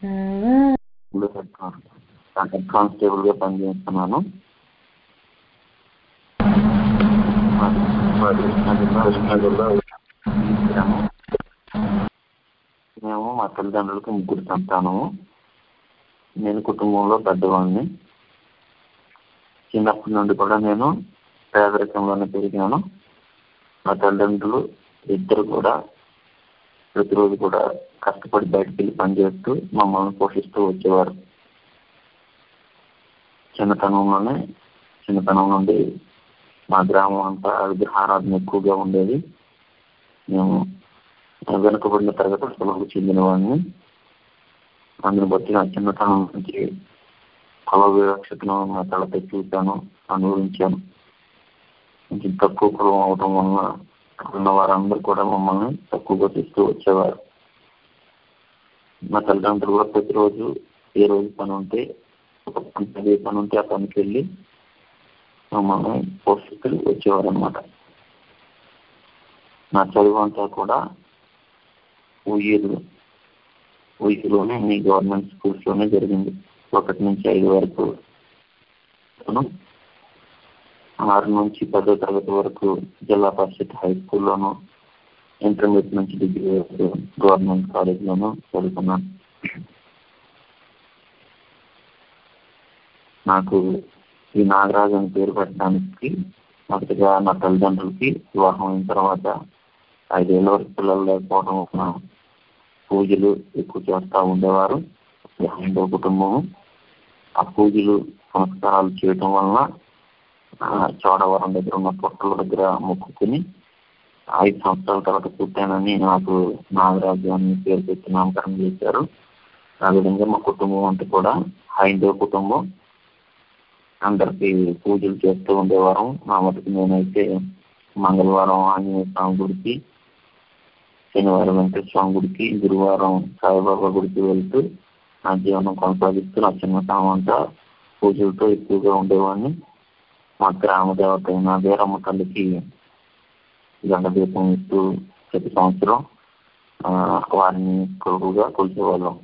Head constable గా పనిచేస్తున్నాను మరి అది కృష్ణాజిల్లా గ్రామం. మేము మా తల్లిదండ్రులకు ముగ్గురు సంతానము నేను కుటుంబంలో పెద్దవాడిని చిన్నప్పటి నుండి కూడా నేను పేదరికంలోనే పెరిగాను మా తల్లిదండ్రులు ఇద్దరు కూడా ప్రతిరోజు కూడా కష్టపడి బయటకు వెళ్ళి పనిచేస్తూ మమ్మల్ని పోషిస్తూ వచ్చేవారు చిన్నతనంలోనే చిన్నతనం నుండి మా గ్రామం అంతా విగ్రహారాధన ఎక్కువగా ఉండేది మేము వెనుకబడిన తరగతులకు చెందిన వాడిని అందుని బట్టి నా చిన్నతనం నుంచి కుల వివక్షతను నా తలపై చూశాను అనుభవించాను కొంచెం తక్కువ కులం అవడం వలన ఉన్న వారందరూ కూడా మమ్మల్ని తక్కువగా తీస్తూ వచ్చేవారు మా తల్లిదండ్రులు కూడా ప్రతిరోజు ఏ రోజు పని ఉంటే ఒక పని ఏ పని ఉంటే ఆ పనికి వెళ్ళి మమ్మల్ని పోషిస్తూ వచ్చేవారు అనమాట నా చదువు అంతా కూడా ఉయ్యూరు ఉయ్యూరులోనే అన్ని గవర్నమెంట్ స్కూల్స్లోనే జరిగింది ఒకటి నుంచి ఐదు వరకు ఆరు నుంచి పదో తరగతి వరకు జిల్లా పరిషత్ హై స్కూల్లోను ఇంటర్మీడియట్ నుంచి డిగ్రీ వరకు గవర్నమెంట్ కాలేజ్లోను చదువుకున్నాను నాకు ఈ నాగరాజు అని పేరు పెట్టడానికి మొదటిగా నా తల్లిదండ్రులకి వివాహం అయిన తర్వాత ఐదేళ్ళ వరకు పిల్లలు లేకపోవడం వలన పూజలు ఎక్కువ చేస్తూ ఉండేవారు హైందవ కుటుంబము ఆ పూజలు సంస్కారాలు చేయటం వలన చోడవరం దగ్గర ఉన్న పొట్టల దగ్గర మొక్కుకుని ఐదు సంవత్సరాల తర్వాత పుట్టానని నాకు నాగరాజు అని పేరు పెట్టి నామకరణం చేశారు ఆ విధంగా మా కుటుంబం అంతా కూడా హైందవ కుటుంబం అందరికి పూజలు చేస్తూ ఉండేవారం నా మటుకు నేనైతే మంగళవారం ఆంజనేయ స్వామి గుడికి శనివారం వెంకటేశ్వర స్వామి గుడికి గురువారం సాయిబాబా గుడికి వెళ్తూ నా జీవనం కొనసాగిస్తూ నా చిన్నతనం అంతా పూజలతో ఎక్కువగా ఉండేవాడిని మా గ్రామ దేవత అయిన వీరమ్మ తల్లికి గండ దీపం ఇస్తూ ప్రతి సంవత్సరం వారిని కొడుకుగా కొలిచేవాళ్ళం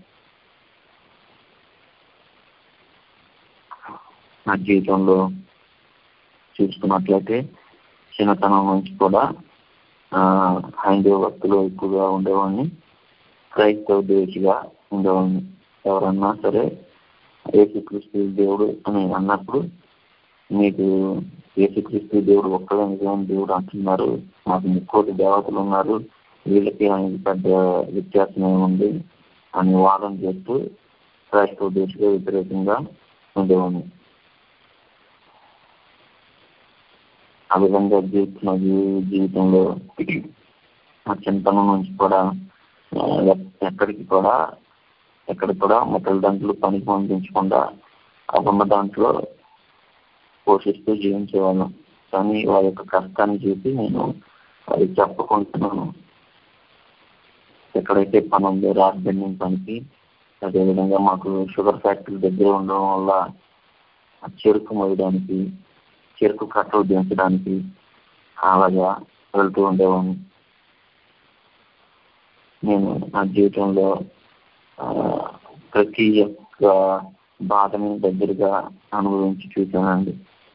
నా జీవితంలో చూసుకున్నట్లయితే చిన్నతనం నుంచి కూడా హైందవ భక్తులు ఎక్కువగా ఉండేవాడిని క్రైస్తవ దేశిగా ఉండేవాడిని ఎవరన్నా సరే యేసుక్రీస్తు దేవుడు అని అన్నప్పుడు మీకు యేసుక్రీస్తు దేవుడు ఒక్కడే నిజమైన దేవుడు అంటున్నారు మాకు ముక్కోటి దేవతలు ఉన్నారు వీళ్ళకి ఆయనకి పెద్ద వ్యత్యాసం ఏముంది అని వాదన చేస్తూ క్రైస్తవ దేశగా వ్యతిరేకంగా ఉండేవాడిని ఆ విధంగా జీవిస్తున్న జీవితంలో మా చిన్నతనం నుంచి కూడా ఎక్కడికి కూడా ఎక్కడికి కూడా మా తల్లిదండ్రులు పనికి పంపించకుండా ఉన్న దాంట్లో పోషిస్తూ జీవించేవాళ్ళం కానీ వారి యొక్క కష్టాన్ని చూసి నేను అది చెప్పుకుంటున్నాను ఎక్కడైతే పని ఉందో రాక్ బెండింగ్ పనికి అదేవిధంగా మాకు షుగర్ ఫ్యాక్టరీ దగ్గర ఉండడం వల్ల చెరుకు మోయడానికి చెరుకు కట్టలు దించడానికి అలాగా వెళ్తూ ఉండేవాడిని నేను నా జీవితంలో ప్రతి యొక్క బాధని దగ్గరగా అనుభవించి చూశానండి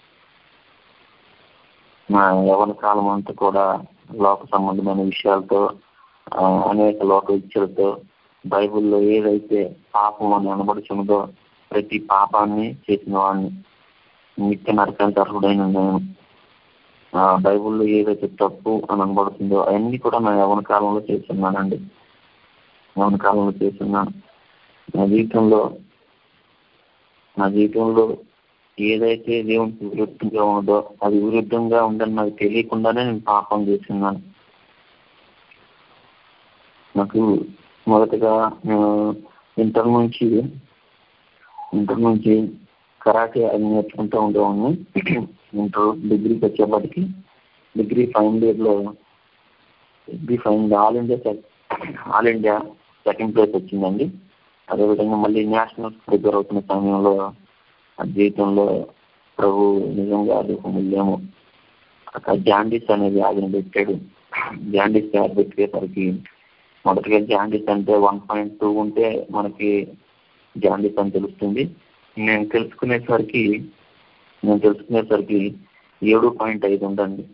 నా యవన కాలం అంతా కూడా లోక సంబంధమైన విషయాలతో అనేక లోక ఇచ్చలతో బైబిల్లో ఏదైతే పాపం అని అనబడుచున్నదో ప్రతి పాపాన్ని చేసిన వాడిని నిత్య నరకానికి అర్హుడైన నేను బైబిల్లో ఏదైతే తప్పు అని అనబడుతుందో అవన్నీ కూడా నా యవన కాలంలో చేస్తున్నానండి యవన కాలంలో చేస్తున్నాను నా జీవితంలో నా జీవితంలో ఏదైతే దేవునికి విరుద్ధంగా ఉన్నదో అది విరుద్ధంగా ఉందని నాకు తెలియకుండానే నేను పాపం చేస్తున్నాను నాకు మొదటగా నేను ఇంటర్ నుంచి ఇంటర్ నుంచి కరాటే అది నేర్చుకుంటూ ఉండేవాడిని ఇంటర్ డిగ్రీకి వచ్చేప్పటికి డిగ్రీ ఫైనల్ ఇయర్లో degree final all India all India second place వచ్చిందండి అదేవిధంగా మళ్ళీ నేషనల్ ప్రిపేర్ అవుతున్న సమయంలో జీవితంలో ప్రభు నిజంగా అది ఒక మూల్యము అక్కడ జాండీస్ అనేది ఆయన పెట్టాడు జాండీస్ పెట్టేసరికి మొదటిగా జాండీస్ అంటే వన్ పాయింట్ టూ ఉంటే మనకి జాండీస్ అని తెలుస్తుంది నేను తెలుసుకునేసరికి నేను తెలుసుకునేసరికి ఏడు పాయింట్ ఐదు ఉందండి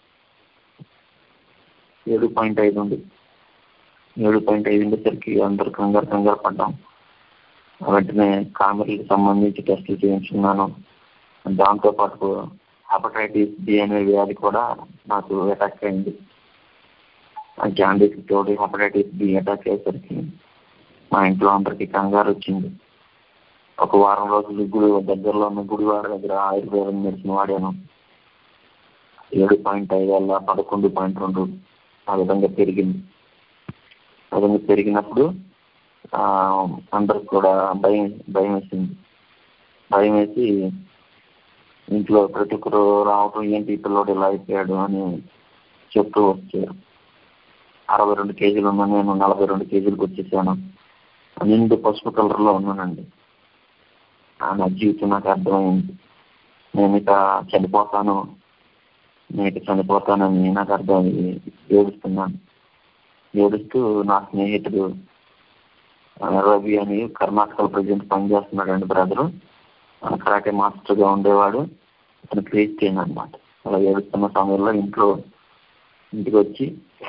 ఏడు పాయింట్ ఐదు ఉంది ఏడు పాయింట్ ఐదు ఉండేసరికి అందరు కంగారు కంగారు పడ్డాం వెంటనే కామెరీకి సంబంధించి టెస్టులు చేయించుకున్నాను దాంతోపాటు హెపటైటిస్ బి అనే వ్యాధి కూడా నాకు అటాక్ అయింది ఆ జాండీస్ తోడు హెపటైటిస్ బి అటాక్ అయ్యేసరికి మా ఇంట్లో అందరికీ కంగారు వచ్చింది ఒక వారం రోజులు గుడి దగ్గరలో ఉన్న గుడివాడ దగ్గర ఆయుర్వేదం మెడిసిన్ వాడాను ఏడు పాయింట్ ఐదు వల్ల పదకొండు పాయింట్ రెండు ఆ విధంగా పెరిగింది ఆ విధంగా పెరిగినప్పుడు అందరికి కూడా భయం భయం వేసింది భయం వేసి ఇంట్లో ప్రతి ఒక్కరు రావటం ఏంటి ఈ పిల్లోడు ఇలా అయిపోయాడు అని చెప్తూ వచ్చారు అరవై రెండు కేజీలు ఉన్నా నేను నలభై రెండు కేజీలకు వచ్చేసాను నిండు పసుపు కలర్లో ఉన్నానండి నా జీవితం నాకు అర్థమైంది నేను ఇక చనిపోతాను నేను ఇక చనిపోతానని నాకు అర్థమైంది ఏడుస్తున్నాను ఏడుస్తూ నా స్నేహితుడు రవి అని కర్ణాటకలో ప్రజెంట్ పనిచేస్తున్నాడండి బ్రదరు కరాటే మాస్టర్గా ఉండేవాడు అతను క్రిస్టియన్ అనమాట అలా ఏడుస్తున్న సమయంలో ఇంట్లో ఇంటికి వచ్చి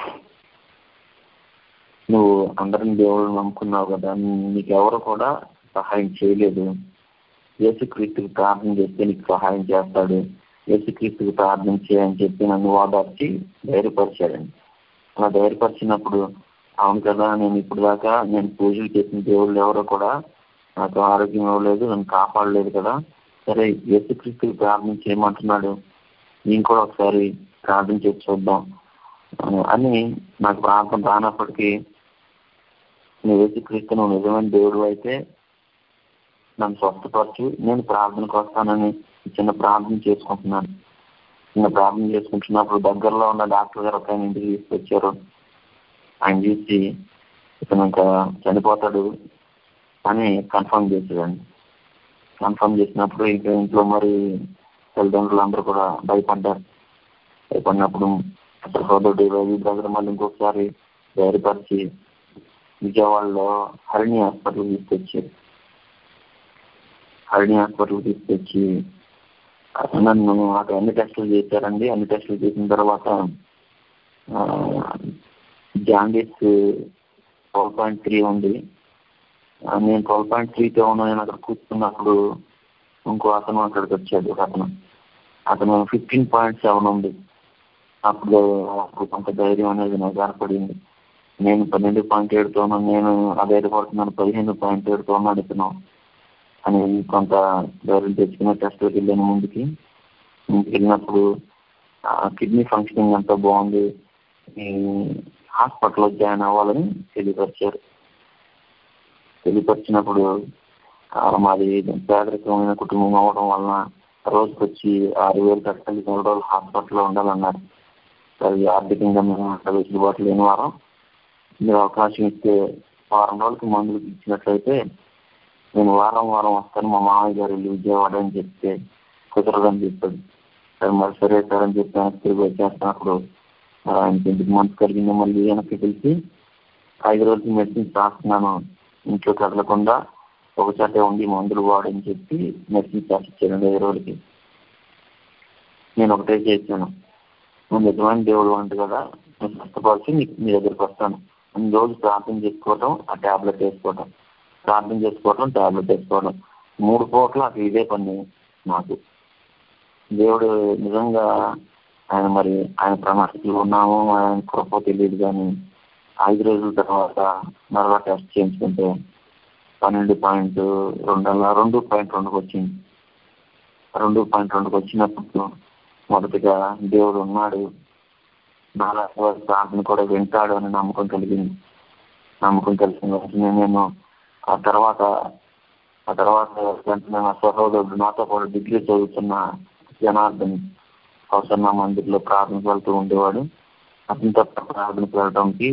నువ్వు అందరిని దేవుళ్ళు నమ్ముకున్నావు కదా నీకు ఎవరు కూడా సహాయం చేయలేదు యేసుక్రీస్తుకి ప్రార్థన చేస్తే నీకు సహాయం చేస్తాడు యేసుక్రీస్తుకి ప్రార్థన చేయని చెప్పి నన్ను ఓదార్చి ధైర్యపరిచాడండి అలా ధైర్యపరిచినప్పుడు అవును కదా నేను ఇప్పుడు దాకా నేను పూజలు చేసిన దేవుళ్ళు ఎవరో కూడా నాకు ఆరోగ్యం ఇవ్వలేదు నన్ను కాపాడలేదు కదా సరే యేసుక్రీస్తుకి ప్రార్థన చేయమంటున్నాడు నేను కూడా ఒకసారి ప్రార్థన చేసి చూద్దాం అని నాకు ప్రార్థన రానప్పటికీ నువ్వు యేసుక్రీస్తు నువ్వు నిజమైన దేవుడు అయితే నన్ను స్వస్థపరచు నేను ప్రార్థనకు వస్తానని చిన్న ప్రార్థన చేసుకుంటున్నాను చిన్న ప్రార్థన చేసుకుంటున్నప్పుడు దగ్గరలో ఉన్న డాక్టర్ గారు ఒక ఇంటికి తీసుకొచ్చారు ఆయన చూసి ఇతను ఇంకా చనిపోతాడు అని కన్ఫర్మ్ చేశాడండి కన్ఫర్మ్ చేసినప్పుడు ఇంకా ఇంట్లో మరి తల్లిదండ్రులు అందరూ కూడా భయపడ్డారు భయపడినప్పుడు సోదరుడు రవి బ్రదర్ మళ్ళీ ఇంకొకసారి ధైర్యపరిచి విజయవాడలో హరిణి హాస్పిటల్ తీసుకొచ్చారు హరిణి హాస్పిటల్ తీసుకొచ్చి నన్ను అక్కడ అన్ని టెస్టులు చేశారండి అన్ని టెస్టులు చేసిన తర్వాత జాండీస్ ట్వెల్వ్ పాయింట్ త్రీ ఉంది నేను ట్వెల్వ్ పాయింట్ త్రీతో ఉన్నాను నేను అక్కడ కూర్చున్నప్పుడు ఇంకో అతను అక్కడికి వచ్చాడు ఒక అతను అతను ఫిఫ్టీన్ పాయింట్ సెవెన్ ఉంది అప్పుడు అప్పుడు కొంత ధైర్యం అనేది నాకు ఏర్పడింది నేను పన్నెండు పాయింట్ ఏడుతో ఉన్నాను నేను అధైర్యపడుతున్నాను పదిహేను పాయింట్ ఏడుతో ఉన్నాను ఇతను అని కొంత ధైర్యం తెచ్చుకున్న టెస్ట్కి వెళ్ళాను ముందుకి ముందుకు వెళ్ళినప్పుడు కిడ్నీ ఫంక్షనింగ్ అంతా బాగుంది హాస్పిటల్లో జాయిన్ అవ్వాలని తెలియపరిచారు తెలియపరిచినప్పుడు మాది పేదరికమైన కుటుంబం అవ్వడం వలన రోజుకి వచ్చి ఆరు వేలు కట్టాలి మూడు రోజులు హాస్పిటల్లో ఉండాలన్నారు అది ఆర్థికంగా మేము వెసులుబాటు లేని వారం మీరు అవకాశం ఇస్తే వారం రోజులకి మందులు ఇచ్చినట్లయితే నేను వారం వారం వస్తాను మా మామయ్య గారు వెళ్ళి విజయవాడ అని చెప్తే కుదరదని చెప్పాడు సరే మరి సరే సార్ అని చెప్పి వెనక్కి తిరిగి వచ్చేస్తున్నప్పుడు ఆయనకి ఎందుకు మనసు కలిగిందో మళ్ళీ వెనక్కి పిలిచి ఐదు రోజులు మెడిసిన్స్ రాస్తున్నాను ఇంట్లో కదలకుండా ఒక చోటే ఉండి మందులు వాడని చెప్పి మెడిసిన్స్ రాసిచ్చాను ఐదు రోజులకి నేను ఒకటే చేశాను నువ్వు నిజమైన దేవుడు వంట కదా నేను కష్టపరిచి నీకు మీ దగ్గరికి వస్తాను అన్ని రోజు ప్రార్థన చేసుకోవటం ఆ ట్యాబ్లెట్ వేసుకోవటం ప్రార్థన చేసుకోవటం ట్యాబ్లెట్ వేసుకోవడం మూడు పూటలు అటు ఇదే పని నాకు దేవుడు నిజంగా ఆయన మరి ఆయన ప్రణాళికలు ఉన్నాము ఆయన కృప తెలియదు కానీ ఐదు రోజుల తర్వాత మరలా టెస్ట్ చేయించుకుంటే పన్నెండు పాయింట్ రెండు రెండు పాయింట్ రెండుకి వచ్చింది రెండు పాయింట్ రెండుకి వచ్చినప్పుడు మొదటిగా దేవుడు ఉన్నాడు నాలా ప్రార్థన కూడా వింటాడు అని నమ్మకం కలిగింది నమ్మకం కలిగిన వెంటనే నేను ఆ తర్వాత ఆ తర్వాత వెంటనే నా సహోదరుడు నాతో పాటు డిగ్రీ చదువుతున్న జనార్దన్ అవసరణ మందిర్లో ప్రార్థనకు వెళ్తూ ఉండేవాడు అతనితో ప్రార్థనకు వెళ్ళడానికి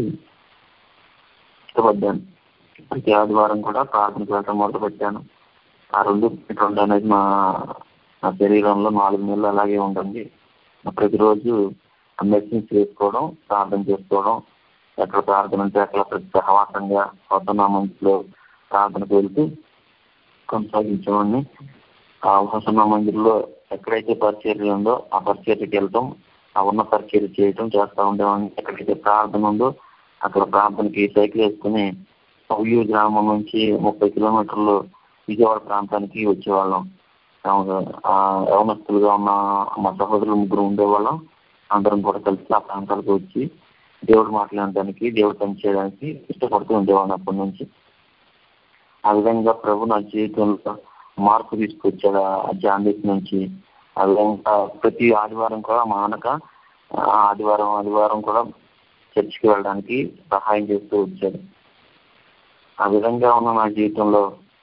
ఇష్టపడ్డాను ప్రతి ఆదివారం కూడా ప్రార్థనకు వెళ్ళడం మొదలుపెట్టాను ఆ రెండు రెండు అనేది మా నా శరీరంలో నాలుగు నెలలు అలాగే ఉంటుంది ప్రతిరోజు మెడిసిన్స్ వేసుకోవడం ప్రార్థన చేసుకోవడం ఎక్కడ ప్రార్థన ఉంటే అక్కడ ప్రతి సహవాసంగా కొత్త మందిలో ప్రార్థనకు వెళ్తూ కొనసాగించేవాడిని ఆ హోసన్న మందిర్లో ఎక్కడైతే పరిచర్య ఉందో ఆ పరిచర్యకి వెళ్తాం ఆ ఉన్న పరిచర్య చేయటం చేస్తూ ఉండేవాడిని ఎక్కడైతే ప్రార్థన ఉందో అక్కడ ప్రార్థనకి సైకిల్ వేసుకుని ఉయ్యూరు గ్రామం నుంచి ముప్పై కిలోమీటర్లు విజయవాడ ప్రాంతానికి వచ్చేవాళ్ళం యవనస్తులుగా ఉన్న మా సహోదరులు ముగ్గురు ఉండేవాళ్ళం అందరం కూడా కలిసి ఆ ప్రాంతాలకు వచ్చి దేవుడు మాట్లాడడానికి దేవుడు పని చేయడానికి ఇష్టపడుతూ ఉండేవాళ్ళం అప్పటి నుంచి ఆ విధంగా ప్రభు నా జీవితంలో మార్పు తీసుకొచ్చాడు ఆ జాండీస్ నుంచి ఆ విధంగా ప్రతి ఆదివారం కూడా మానక ఆదివారం ఆదివారం కూడా చర్చికి వెళ్ళడానికి సహాయం చేస్తూ వచ్చాడు ఆ విధంగా ఉన్న నా జీవితంలో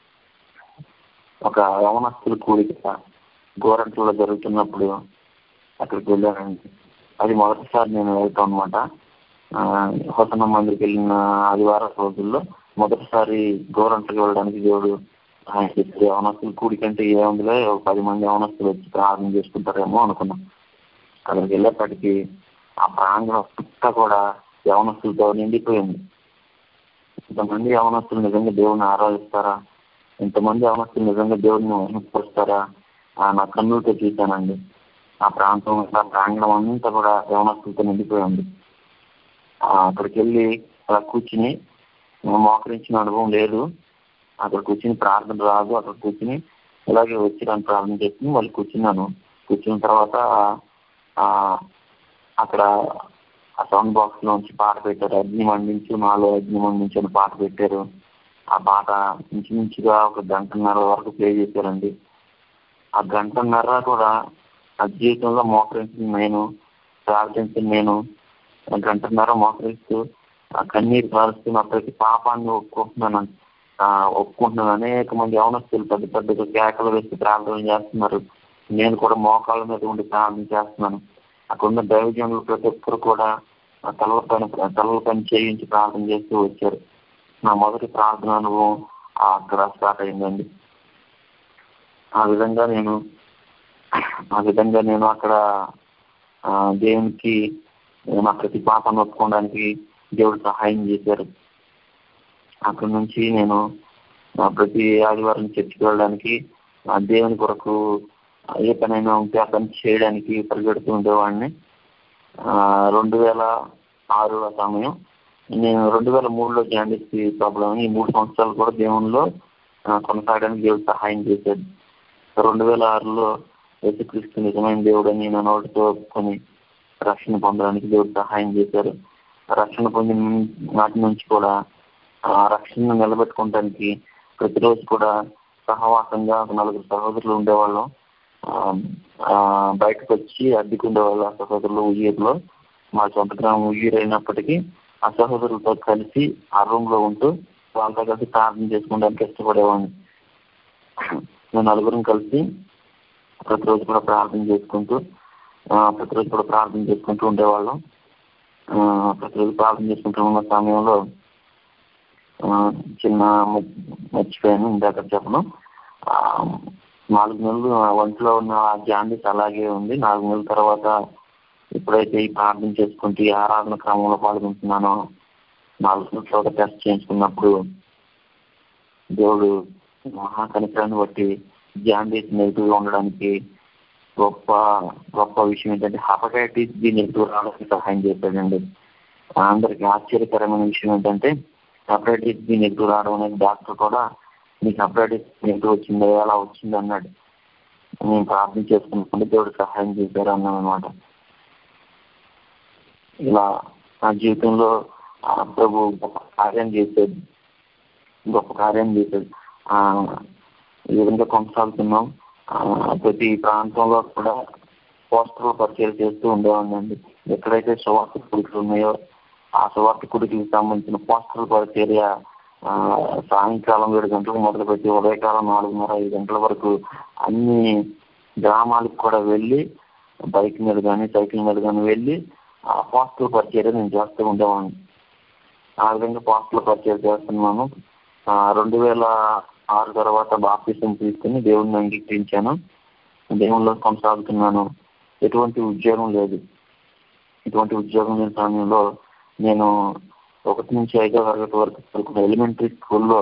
ఒక యవనస్తుల కూడిక గోరంట్లో జరుగుతున్నప్పుడు అక్కడికి వెళ్ళానండి అది మొదటిసారి నేను వెళ్తాను అనమాట హోసన్న మందిరికి వెళ్ళిన ఆదివారం రోజుల్లో మొదటిసారి గోరంటకి వెళ్ళడానికి దేవుడు ఆయన చెప్పాడు యవనస్తులు కూడికంటే ఏముందిలే ఒక పది మంది యవనస్తులు వచ్చి ప్రార్థన చేసుకుంటారేమో అనుకున్నాం అక్కడికి వెళ్ళేప్పటికీ ఆ ప్రాంగణం అంతా కూడా యవనస్తులతో నిండిపోయింది ఇంతమంది యవనస్తులు నిజంగా దేవుడిని ఆరాధిస్తారా ఇంతమంది యవనస్తులు నిజంగా దేవుడిని వహింపరుస్తారా నా కన్నులతో చూశానండి ఆ ప్రాంతం ఆ ప్రాంగణం అంతా కూడా యవనస్తులతో నిండిపోయింది అక్కడికి వెళ్ళి అలా కూర్చుని మోకరించిన అనుభవం లేదు అక్కడ కూర్చుని ప్రార్థన రాదు అక్కడ కూర్చుని ఇలాగే వచ్చి నన్ను ప్రార్థన చేసుకుని మళ్ళీ కూర్చున్నాను కూర్చున్న తర్వాత అక్కడ ఆ సౌండ్ బాక్స్ లోంచి పాట పెట్టారు అగ్ని మండించు నాలో అగ్ని మండించు అని పాట పెట్టారు ఆ పాట ఇంచుమించుగా ఒక గంటన్నర వరకు ప్లే చేశారండి ఆ గంటన్నర కూడా నా జీవితంలో మోకరించిన నేను ప్రార్థించిన నేను గంటన్నర మోకరిస్తూ ఆ కన్నీరు కారుస్తూ నా ప్రతి పాపాన్ని ఒప్పుకుంటున్నాను ఒప్పుకుంటున్నాను అనేక మంది యవనస్తులు పెద్ద పెద్దగా కేకలు వేసి ప్రార్థన చేస్తున్నారు నేను కూడా మోకాళ్ళ మీద ఉండి ప్రార్థన చేస్తున్నాను అక్కడ ఉన్న దైవజనులు ప్రతి ఒక్కరు కూడా తలల పైన తలల పని చేయించి ప్రార్థన చేస్తూ వచ్చారు నా మొదటి ప్రార్థన అనుభవం అక్కడ స్టార్ట్ అయిందండి ఆ విధంగా నేను ఆ విధంగా నేను అక్కడ దేవునికి నా ప్రతి పాపను ఒప్పుకోవడానికి దేవుడు సహాయం చేశారు అక్కడి నుంచి నేను ప్రతి ఆదివారం చర్చికి వెళ్ళడానికి దేవుని కొరకు ఏ పనైనా ఉంటే ఆ పని చేయడానికి పరిగెడుతూ ఉండేవాడిని రెండు వేల ఆరు ఆ సమయం నేను రెండు వేల మూడులో జాండీస్ ప్రాబ్లం ఈ మూడు సంవత్సరాలు కూడా దేవునిలో కొనసాగడానికి దేవుడు సహాయం చేశాడు రెండు వేల ఆరులో యేసుక్రీస్తు నిజమైన దేవుడు అని నా నోటితో ఒప్పుకొని రక్షణ పొందడానికి దేవుడు సహాయం చేశారు రక్షణ పొందిన నాటి నుంచి కూడా ఆ రక్షణ నిలబెట్టుకోవడానికి ప్రతిరోజు కూడా సహవాసంగా ఒక నలుగురు సహోదరులు ఉండేవాళ్ళం బయటకు వచ్చి అద్దెకు ఉండేవాళ్ళు ఆ సహోదరులు ఉయ్యూరులో మా సొంత గ్రామం ఉయ్యూరు అయినప్పటికీ ఆ సహోదరులతో కలిసి ఆ రూమ్ లో ఉంటూ వాళ్ళతో కలిసి ప్రార్థన చేసుకోవడానికి ఇష్టపడేవాడిని మేము నలుగురం కలిసి ప్రతిరోజు కూడా ప్రార్థన చేసుకుంటూ ప్రతిరోజు కూడా ప్రార్థన చేసుకుంటూ ఉండేవాళ్ళం ప్రతిరోజు ప్రార్థన చేసుకుంటూ ఉన్న సమయంలో చిన్న మర్చిపోయాను ఇందాక చెప్పను నాలుగు నెలలు ఒంట్లో ఉన్న జాండీస్ అలాగే ఉంది నాలుగు నెలల తర్వాత ఎప్పుడైతే ఈ ప్రార్థన చేసుకుంటూ ఈ ఆరాధన క్రమంలో పాల్గొంటున్నానో నాలుగు నెలల ఒక టెస్ట్ చేయించుకున్నప్పుడు దేవుడు మహాకనికరాన్ని బట్టి జాండీస్ నెగిటివ్గా ఉండడానికి గొప్ప గొప్ప విషయం ఏంటంటే హెపటైటిస్ బి నెగిటివ్ రావడానికి సహాయం చేశాడండి అందరికి ఆశ్చర్యకరమైన విషయం ఏంటంటే హెపటైటిస్ బి నెగిటివ్ రావడం అనేది డాక్టర్ కూడా నీకు హెపటైటిస్ నెగిటివ్ వచ్చింది ఎలా వచ్చింది అన్నాడు నేను ప్రార్థన చేసుకున్నప్పుడు దేవుడు సహాయం చేశారు అన్నాను అనమాట ఇలా నా జీవితంలో ప్రభు గొప్ప కార్యం చేసేది గొప్ప కార్యం చేసేది ఈ విధంగా కొనసాగుతున్నాం ప్రతి ప్రాంతంలో కూడా పోస్టర్లు పరిచయం చేస్తూ ఉండేవాడినండి ఎక్కడైతే సువార్త కుడికలు ఉన్నాయో ఆ సువార్త కుడికి సంబంధించిన పోస్టర్ల పరిచర్య సాయంకాలం ఏడు గంటలకు మొదలుపెట్టి ఉదయకాలం నాలుగున్నర ఐదు గంటల వరకు అన్ని గ్రామాలకు కూడా వెళ్ళి బైక్ మీద కానీ సైకిల్ మీద కానీ వెళ్ళి ఆ పోస్టల్ పరిచర్య నేను చేస్తూ ఉండేవాడిని ఆ విధంగా పోస్టల్ పరిచయం చేస్తున్నాను రెండు వేల ఆరు తర్వాత బాప్తిసం తీసుకుని దేవుడిని అంగీకరించాను దేవుళ్ళలో కొనసాగుతున్నాను ఎటువంటి ఉద్యోగం లేదు ఎటువంటి ఉద్యోగం లేని సమయంలో నేను ఒకటి నుంచి ఐదో తరగతి వరకు చదువుకున్న ఎలిమెంటరీ స్కూల్లో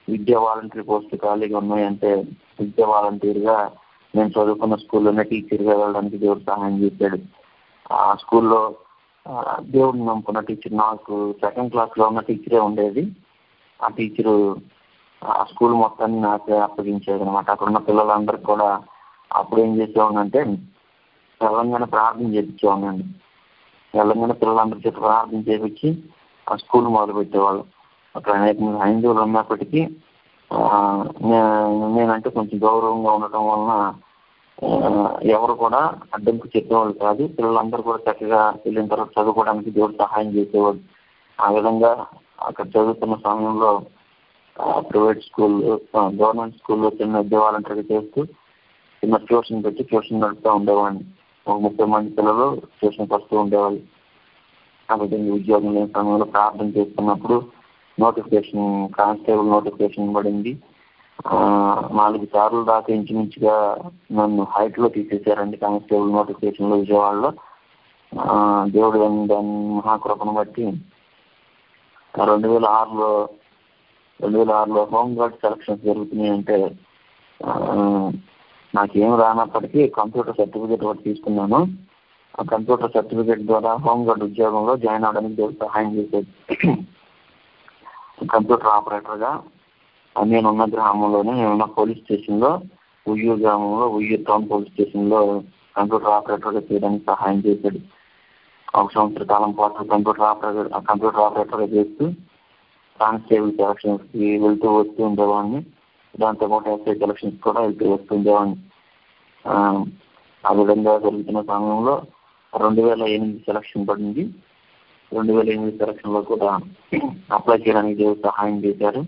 విద్యా వాలంటీర్ పోస్టులు ఖాళీగా ఉన్నాయంటే విద్యా వాలంటీర్గా నేను చదువుకున్న స్కూల్లోనే టీచర్గా వెళ్ళడానికి దేవుడు సహాయం చేశాడు ఆ స్కూల్లో ఆ, దేవుడిని నమ్ముకున్న టీచర్ నాకు సెకండ్ క్లాస్లో ఉన్న టీచరే ఉండేది ఆ టీచరు ఆ స్కూల్ మొత్తాన్ని నాకే అప్పగించేది అనమాట అక్కడ ఉన్న పిల్లలందరికీ కూడా అప్పుడు ఏం చేసేవాడినంటే తెలంగాణ ప్రార్థన చేయించేవాడినండి తెలంగాణ పిల్లలందరి చేత ప్రార్థన చేయించి ఆ స్కూల్ మొదలు పెట్టేవాళ్ళు అక్కడ అనేక మంది హైందువులు ఉన్నప్పటికీ ఆ, నే- నేనంటే కొంచెం గౌరవంగా ఉండటం వలన ఆ, ఎవరు కూడా అడ్డంకు చెప్పేవాళ్ళు కాదు పిల్లలందరూ కూడా చక్కగా వెళ్ళిన తర్వాత చదువుకోవడానికి దేవుడు సహాయం చేసేవాడు ఆ విధంగా అక్కడ చదువుతున్న సమయంలో ప్రైవేట్ స్కూల్ గవర్నమెంట్ స్కూల్లో చిన్న విద్య వాలంటీర్గా చేస్తూ చిన్న ట్యూషన్ పెట్టి ట్యూషన్ నడుపుతూ ఉండేవాడిని ఒక ముప్పై మంది పిల్లలు ట్యూషన్కి వస్తూ ఉండేవాళ్ళు ఆ విధంగా ఉద్యోగం లేని సమయంలో ప్రార్థన చేస్తున్నప్పుడు నోటిఫికేషన్ కానిస్టేబుల్ నోటిఫికేషన్ పడింది ఆ, నాలుగు సార్లు దాకా ఇంచుమించుగా నన్ను హైట్ లో తీసేశారండి కానిస్టేబుల్ నోటిఫికేషన్ లో విజయవాడలో ఆ, దేవుడు దాని దాని మహాకృపను బట్టి రెండు వేల ఆరులో రెండు వేల ఆరులో హోమ్ గార్డ్ సెలక్షన్స్ జరుగుతున్నాయి అంటే ఆ, నాకేం రానప్పటికీ కంప్యూటర్ సర్టిఫికేట్ ఒకటి తీసుకున్నాను ఆ కంప్యూటర్ సర్టిఫికేట్ ద్వారా హోమ్ గార్డ్ ఉద్యోగంలో జాయిన్ అవడానికి దేవుడు సహాయం చేసేది కంప్యూటర్ ఆపరేటర్గా నేనున్న గ్రామంలోనే నేనున్న పోలీస్ స్టేషన్లో ఉయ్యూరు గ్రామంలో ఉయ్యూరు టౌన్ పోలీస్ స్టేషన్లో కంప్యూటర్ ఆపరేటర్గా చేయడానికి సహాయం చేశాడు ఒక సంవత్సర కాలం పాటు కంప్యూటర్ ఆపరేటర్ కంప్యూటర్ ఆపరేటర్గా చేస్తూ కానిస్టేబుల్ సెలక్షన్స్కి వెళ్తూ వస్తూ ఉండేవాడిని దాంతోపాటు ఎస్ఐ సెలక్షన్స్ కూడా వెళ్తూ వస్తూ ఉండేవాడిని ఆ, ఆ విధంగా జరుగుతున్న సమయంలో రెండు వేల ఎనిమిది సెలక్షన్ పడింది రెండు వేల ఎనిమిది సెలక్షన్లో కూడా అప్లై చేయడానికి దేవుడు సహాయం చేశారు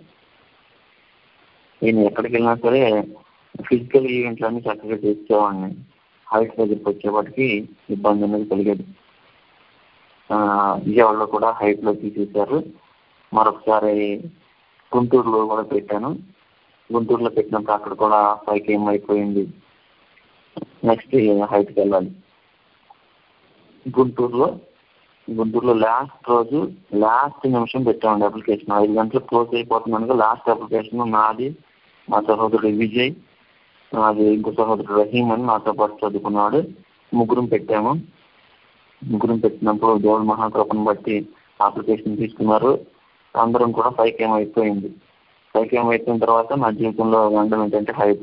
నేను ఎక్కడికి వెళ్ళినా సరే ఫిజికల్ ఈవెంట్లు అన్ని చక్కగా చేసేవాడిని హైట్ దగ్గరికి వచ్చేప్పటికి ఇబ్బంది అనేది కలిగేది ఆ, విజయవాడలో కూడా హైట్ లో తీసేశారు మరొకసారి గుంటూరులో కూడా పెట్టాను గుంటూరులో పెట్టినప్పుడు అక్కడ కూడా పైకి ఏమైపోయింది నెక్స్ట్ హైట్కి వెళ్ళాలి గుంటూరులో గుంటూరులో లాస్ట్ రోజు లాస్ట్ నిమిషం పెట్టామండి అప్లికేషన్ ఐదు గంటలకు క్లోజ్ అయిపోతున్నాను లాస్ట్ అప్లికేషన్ నాది మా సహోదరుడు విజయ్ నాది ఇంకో సహోదరుడు రహీం అని నాతో పాటు చదువుకున్నాడు ముగ్గురం పెట్టాము ముగ్గురం పెట్టినప్పుడు దేవుడు మహాకృపను బట్టి అప్లికేషన్ తీసుకున్నారు అందరం కూడా పైకి ఏమైపోయింది పైకి ఏమైపోయిన తర్వాత నా జీవితంలో ఉండడం ఏంటంటే హైట్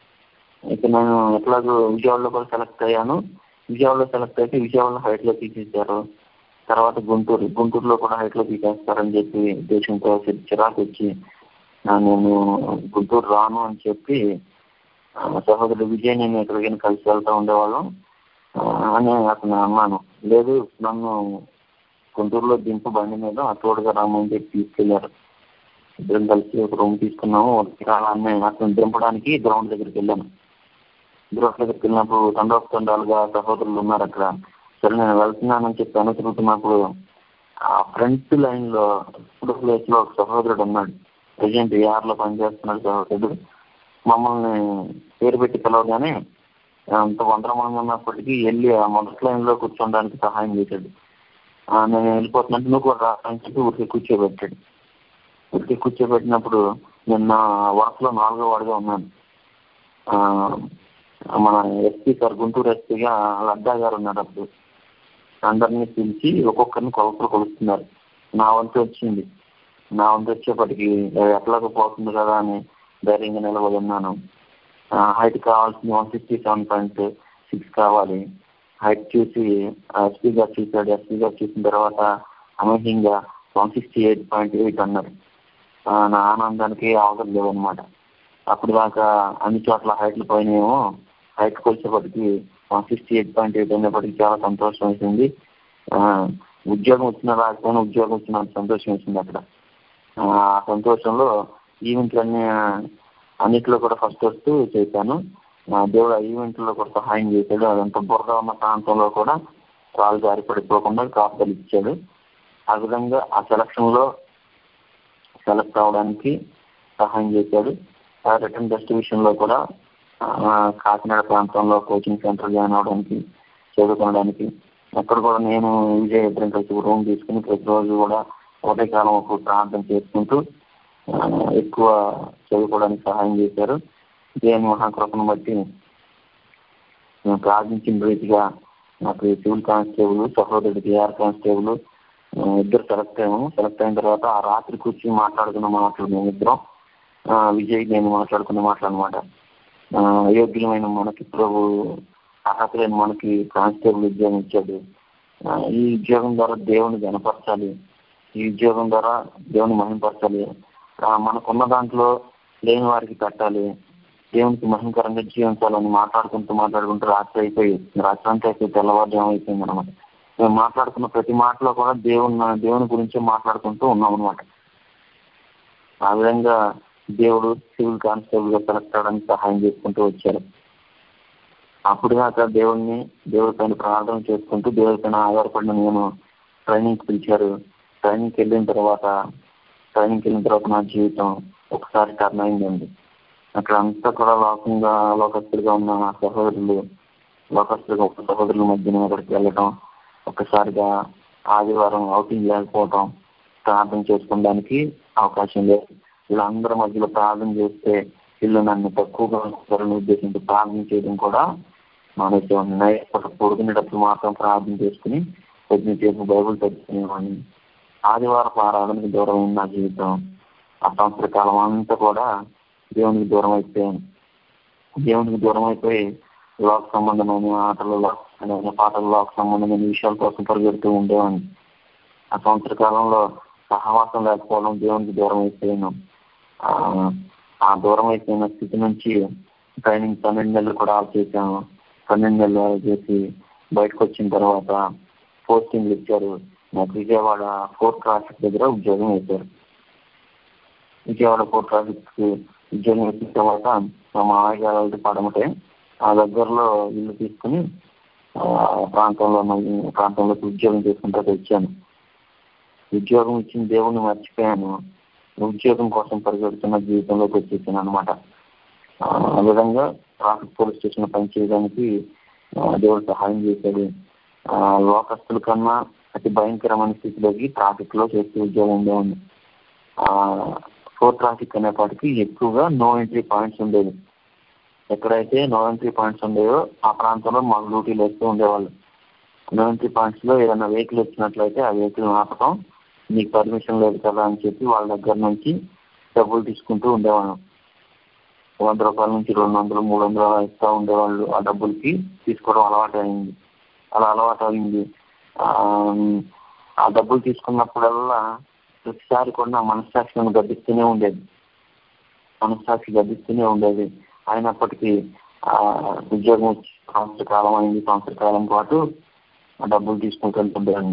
ఇక నేను ఎట్లాగో విజయవాడలో కూడా సెలెక్ట్ అయ్యాను విజయవాడలో సెలెక్ట్ అయితే విజయవాడలో హైట్ లో తీసేశారు తర్వాత గుంటూరు గుంటూరులో కూడా హైట్ లో తీసేస్తారని చెప్పి దేశంతో చిరాకు వచ్చి ఆ, నేను గుంటూరు రాను అని చెప్పి ఆ, సహోదరుడు విజయ్ నేను ఎక్కడికైనా కలిసి వెళ్తా ఉండేవాళ్ళం ఆ, అని అతను అన్నాను లేదు నన్ను గుంటూరులో దింపు బండి మీద ఆ తోడుగా రామని చెప్పి తీసుకెళ్లారు ఇద్దరం కలిసి ఒక రూమ్ తీసుకున్నాము అన్నీ అతను దింపడానికి గ్రౌండ్ దగ్గరికి వెళ్ళాను గ్రౌండ్ దగ్గరికి వెళ్ళినప్పుడు తండోపతండాలుగా సహోదరులు ఉన్నారు అక్కడ సరే నేను వెళ్తున్నానని చెప్పి అనుకుంటున్నప్పుడు ఆ ఫ్రంట్ లైన్ లో ఇప్పుడు ప్లేస్ లో ఒక సహోదరుడు ఉన్నాడు ప్రజెంట్ ఏఆర్ లో పనిచేస్తున్నాడు సహోదరుడు మమ్మల్ని పేరు పెట్టి పిలవగానే అంత వందల మంది ఉన్నప్పటికీ వెళ్ళి ఆ మొదటి లైన్ లో కూర్చోడానికి సహాయం చేశాడు ఆ, నేను వెళ్ళిపోతున్నట్టు నువ్వు కూడా రా అని చెప్పి ఊరికి కూర్చోబెట్టాడు ఊరికి కూర్చోబెట్టినప్పుడు నేను నా వరుసలో నాలుగో వాడిగా ఉన్నాను ఆ, మన ఎస్పీ సార్ గుంటూరు ఎస్పీగా లడ్డా గారు ఉన్నారు అప్పుడు అందరినీ పిలిచి ఒక్కొక్కరిని కొలతలు కొలుస్తున్నారు నా వంతు వచ్చింది నా వంతు వచ్చేప్పటికి ఎట్లాగో పోతుంది కదా అని ధైర్యంగా నిలబడి ఉన్నాను హైట్ కావాల్సింది one sixty seven point six కావాలి హైట్ చూసి ఎస్పీ గారు చూశాడు ఎస్పీ గారు చూసిన తర్వాత అమేజింగ్ గా one sixty eight point eight అన్నారు ఆ, నా ఆనందానికి అవసరం లేవన్నమాట అప్పుడు దాకా అన్ని చోట్ల హైట్లు పోయినాయేమో హైట్ వచ్చేప్పటికి one sixty eight point eight అయినప్పటికీ చాలా సంతోషం వేసింది ఆ, ఉద్యోగం వచ్చిన రాకపోయినా ఉద్యోగం వచ్చిన సంతోషం వేసింది అక్కడ ఆ ఆ సంతోషంలో ఈవెంట్లన్నీ అన్నిట్లో కూడా ఫస్ట్ వస్తూ చేశాను ఆ, దేవుడు ఆ ఈవెంట్లో కూడా సహాయం చేశాడు అదంతా బురద ఉన్న ప్రాంతంలో కూడా కాలు జారి పడిపోకుండా కాపుదలు ఇచ్చాడు ఆ విధంగా ఆ సెలక్షన్ లో సెలెక్ట్ అవడానికి సహాయం చేశాడు ఆ రిటర్న్ టెస్ట్ విషయంలో కూడా ఆ, కాకినాడ ప్రాంతంలో కోచింగ్ సెంటర్ జాయిన్ అవడానికి చదువుకోవడానికి అక్కడ కూడా నేను విజయ్ ఇద్దరం కలిసి రూమ్ తీసుకుని ప్రతిరోజు కూడా ఒకటే కాలం ఒక ప్రాంతం చేసుకుంటూ ఆ, ఎక్కువ చదువుకోవడానికి సహాయం చేశారు దేవుని మహాకృపను బట్టి మేము ప్రార్థించిన రీతిగా నాకు సివిల్ కానిస్టేబుల్ సహోదరుడికి ఏఆర్ కానిస్టేబుల్ ఆ, ఇద్దరు సెలెక్ట్ అయ్యాము సెలెక్ట్ అయిన తర్వాత ఆ రాత్రి కూర్చొని మాట్లాడుకున్న మాటలు మేము ఇద్దరం ఆ, విజయ్ నేను మాట్లాడుకున్న మాటలు అనమాట అయోగ్యమైన మనకి ప్రభు అర్హత లేని మనకి కానిస్టేబుల్ ఉద్యోగం ఇచ్చాడు ఆ, ఈ ఉద్యోగం ద్వారా దేవుని గనపరచాలి ఈ ఉద్యోగం ద్వారా దేవుని మహింపరచాలి ఆ, మనకున్న దాంట్లో లేని వారికి పెట్టాలి దేవునికి మహిమకరంగా జీవించాలని మాట్లాడుకుంటూ మాట్లాడుకుంటూ రాత్రి అయిపోయి రాత్రి అంతా అయిపోయి తెల్లవారుజాము అయిపోయింది అనమాట మేము మాట్లాడుకున్న ప్రతి మాటలో కూడా దేవుని దేవుని గురించే మాట్లాడుకుంటూ ఉన్నాం అనమాట ఆ విధంగా దేవుడు సివిల్ కానిస్టేబుల్ గా సెలెక్ట్ అవడానికి సహాయం చేసుకుంటూ వచ్చారు అప్పుడు దాకా దేవుడిని దేవుడి పైన ప్రార్థన చేసుకుంటూ దేవుడి పైన ఆధారపడిన నేను ట్రైనింగ్కి పిలిచారు ట్రైనింగ్కి వెళ్ళిన తర్వాత ట్రైనింగ్కి వెళ్ళిన తర్వాత నా జీవితం ఒకసారి టర్న్ అయిందండి అక్కడ అంతా కూడా లోకంగా లోకస్తులుగా ఉన్న నా సహోదరులు లోకస్తులుగా ఒక సహోదరుల మధ్యన అక్కడికి వెళ్ళటం ఒక్కసారిగా ఆదివారం అవుటింగ్ లేకపోవటం ప్రార్థన చేసుకోవడానికి అవకాశం లేదు వీళ్ళందరి మధ్యలో ప్రార్థన చేస్తే వీళ్ళు నన్ను తక్కువగా ఉంచుతారని ఉద్దేశంతో ప్రార్థన చేయడం కూడా మానేసేవాడిని నైట్ పొడుకునేటప్పుడు మాత్రం ప్రార్థన చేసుకుని కొద్దిసేపు బైబుల్ తెచ్చుకునేవాడిని ఆదివారం ఆరాధనకి దూరం అయింది నా జీవితం ఆ సంవత్సర కాలం అంతా కూడా దేవునికి దూరం అయిపోయాను దేవునికి దూరం అయిపోయి లోక సంబంధమైన ఆటలు లోక సంబంధమైన పాటలు లోక సంబంధమైన విషయాల కోసం పరిగెడుతూ ఉండేవాడిని ఆ సంవత్సర కాలంలో సహవాసం లేకపోవడం దేవునికి దూరం అయిపోయాను ఆ, ఆ దూరం అయిపోయిన స్థితి నుంచి ట్రైనింగ్ పన్నెండు నెలలు కూడా ఆఫ్ చేశాను పన్నెండు నెలలు ఆఫ్ చేసి బయటకు వచ్చిన తర్వాత పోస్టింగ్లు ఇచ్చారు నాకు విజయవాడ ఫోర్ట్ ట్రాఫిక్ దగ్గర ఉద్యోగం వేశారు విజయవాడ ఫోర్ట్ ట్రాఫిక్ ఉద్యోగం వచ్చిన తర్వాత మా మామయ్య గారు వాళ్ళది పడమటే ఆ దగ్గరలో ఇల్లు తీసుకుని ఆ ప్రాంతంలో ఉన్న- ప్రాంతంలోకి ఉద్యోగం చేసుకుంటూ వచ్చాను ఉద్యోగం ఇచ్చిన దేవుణ్ణి మర్చిపోయాను ఉద్యోగం కోసం పరిగెడుతున్న జీవితంలోకి వచ్చేసాను అనమాట ఆ విధంగా ట్రాఫిక్ పోలీస్ స్టేషన్ పనిచేయడానికి ఆ, దేవుడు సహాయం చేశాడు ఆ, లోకస్తుల కన్నా అతి భయంకరమైన స్థితిలోకి ట్రాఫిక్ లో చేసే ఉద్యోగం ఉండేవాడిని ఫోర్ ట్రాఫిక్ అనేపాటికి ఎక్కువగా నో ఎంట్రీ పాయింట్స్ ఉండేవి ఎక్కడైతే నో ఎంట్రీ పాయింట్స్ ఉండేవో ఆ ప్రాంతంలో మాకు డ్యూటీలు వేస్తూ ఉండేవాళ్ళు నో ఎంట్రీ పాయింట్స్ లో ఏదైనా వెహికల్ వచ్చినట్లయితే ఆ వెహికల్ ఆపటం మీకు పర్మిషన్ లేదు కదా అని చెప్పి వాళ్ళ దగ్గర నుంచి డబ్బులు తీసుకుంటూ ఉండేవాళ్ళం వంద రూపాయల నుంచి రెండు వందలు మూడు వందలు అలా ఇస్తూ ఉండేవాళ్ళు ఆ డబ్బులకి తీసుకోవడం అలవాటు అయింది అలా అలవాటు అయింది ఆ, ఆ డబ్బులు తీసుకున్నప్పుడల్లా ప్రతిసారి కూడా నా మనస్సాక్షి నన్ను గద్దిస్తూనే ఉండేది మనస్సాక్షి గద్దిస్తూనే ఉండేది అయినప్పటికీ ఆ ఉద్యోగం వచ్చి సంవత్సర కాలం అయింది సంవత్సర కాలం పాటు ఆ డబ్బులు తీసుకుంటూ వెళ్తుండేవాడిని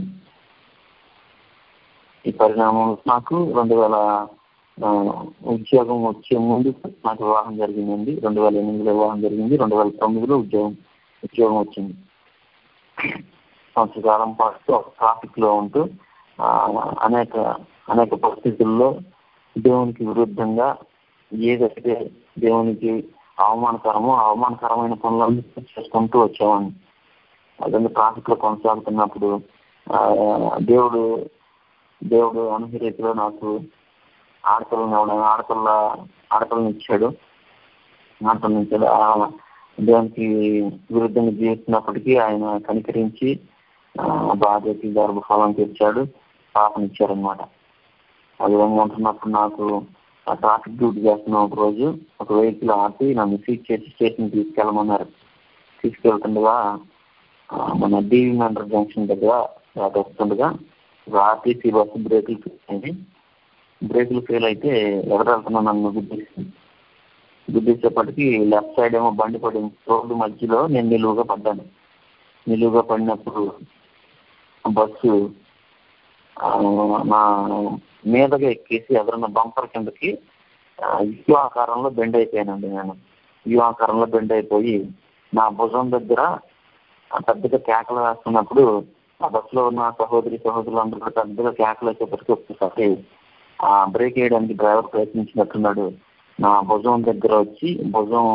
ఈ పరిణామం నాకు రెండు వేల ఆ, ఉద్యోగం వచ్చే ముందు నాకు వివాహం జరిగిందండి రెండు వేల ఎనిమిదిలో వివాహం జరిగింది రెండు వేల తొమ్మిదిలో ఉద్యోగం ఉద్యోగం వచ్చింది సంవత్సర కాలం పాటు ట్రాఫిక్ లో ఉంటూ ఆ, అనేక అనేక పరిస్థితుల్లో దేవునికి విరుద్ధంగా ఏదైతే దేవునికి అవమానకరమో ఆ అవమానకరమైన పనులన్నీ చేసుకుంటూ వచ్చేవాడిని అదే ట్రాఫిక్ లో కొనసాగుతున్నప్పుడు ఆ, దేవుడు దేవుడు అనుహి రీతిలో నాకు ఆడపిల్లని ఇవ్వడం ఆడపిల్ల ఆడపిల్లని ఇచ్చాడు ఆడపిల్లని ఇచ్చాడు ఆ దేవునికి విరుద్ధంగా జీవిస్తున్నప్పటికీ ఆయన కనికరించి ఆ, బాధ్యత గర్భఫలం తెచ్చాడు పాపనిచ్చారనమాట ఆ విధంగా ఉంటున్నప్పుడు నాకు ఆ ట్రాఫిక్ డ్యూటీ చేస్తున్న ఒక రోజు ఒక వెహికల్ ఆపి నన్ను సీట్ చేసి స్టేషన్ తీసుకెళ్ళమన్నారు తీసుకెళ్తుండగా ఆ, మన డివి మెండర్ జంక్షన్ దగ్గర అటు వస్తుండగా ఒక ఆర్టీసీ బస్సు బ్రేకులు ఫెయిల్ అయింది బ్రేకులు ఫెయిల్ అయితే ఎవరెళ్తున్నా నన్ను గుద్దేసింది గుద్దేసేపటికి లెఫ్ట్ సైడ్ ఏమో బండి పడింది రోడ్డు మధ్యలో నేను నిలువుగా పడ్డాను నిలువుగా పడినప్పుడు బస్సు ఆ, నా మీదగా ఎక్కేసి ఎదురున్న బంపర్ కిందకి ఆ, యు ఆకారంలో బెండ్ అయిపోయానండి నేను యు ఆకారంలో బెండ్ అయిపోయి నా భుజం దగ్గర ఆ పెద్దగా కేకలు వేస్తున్నప్పుడు ఆ బస్సులో ఉన్న సహోదరి సహోదరులు అందరూ కూడా పెద్దగా కేకలు వేసేపటికి ఒక్కసారి ఆ బ్రేక్ వేయడానికి డ్రైవర్ ప్రయత్నించినట్టున్నాడు నా భుజం దగ్గర వచ్చి భుజం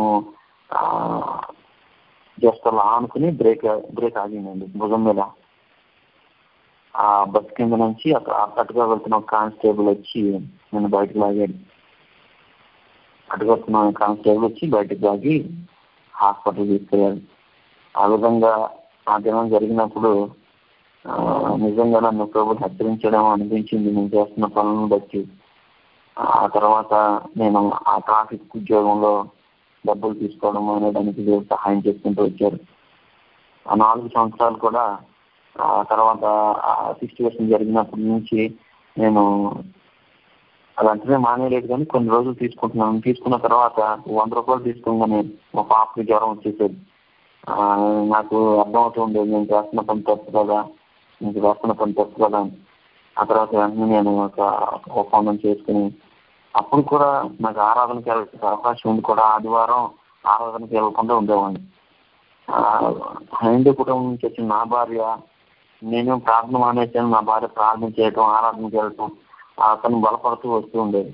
జస్ట్ అలా ఆనుకుని బ్రేక్ బ్రేక్ ఆగిందండి భుజం మీద ఆ బస్ కింద నుంచి అక్కడ అక్కట్టుగా వెళ్తున్న ఒక కానిస్టేబుల్ వచ్చి నన్ను బయటకు లాగాడు అటుకొస్తున్న కానిస్టేబుల్ వచ్చి బయటకు లాగి హాస్పిటల్ తీసుకెళ్ళారు ఆ విధంగా ఆ దినం జరిగినప్పుడు ఆ, నిజంగా నన్ను ప్రభు హెచ్చరించడం అనిపించింది నేను చేస్తున్న పనులను బట్టి ఆ తర్వాత నేను ఆ ట్రాఫిక్ ఉద్యోగంలో డబ్బులు తీసుకోవడం అనేదానికి దేవుడు సహాయం చేసుకుంటూ వచ్చారు ఆ నాలుగు సంవత్సరాలు కూడా ఆ తర్వాత ఆ సిచ్యువేషన్ జరిగినప్పటి నుంచి నేను అది అంటనే మానేయలేదు కానీ కొన్ని రోజులు తీసుకుంటున్నాను తీసుకున్న తర్వాత వంద రూపాయలు తీసుకోగానే మా పాపకి జ్వరం వచ్చేసేది ఆ, నాకు అర్థమవుతుంది నేను చేస్తున్న పని తప్పు కదా నేను చేస్తున్న పని తప్పు కదా అని. ఆ తర్వాత వెంటనే నేను ఒక ఒప్పందం చేసుకుని అప్పుడు కూడా నాకు ఆరాధనకి వెళ్ళే అవకాశం ఉంది కూడా ఆదివారం ఆరాధనకి వెళ్ళకుండా ఉండేవాడిని ఆ, హైందూ కుటుంబం నుంచి వచ్చిన నా భార్య నేను ప్రార్థన మానేసాను నా భార్య ప్రార్థన చేయటం ఆరాధనకి వెళ్ళటం అతను బలపడుతూ వస్తూ ఉండేది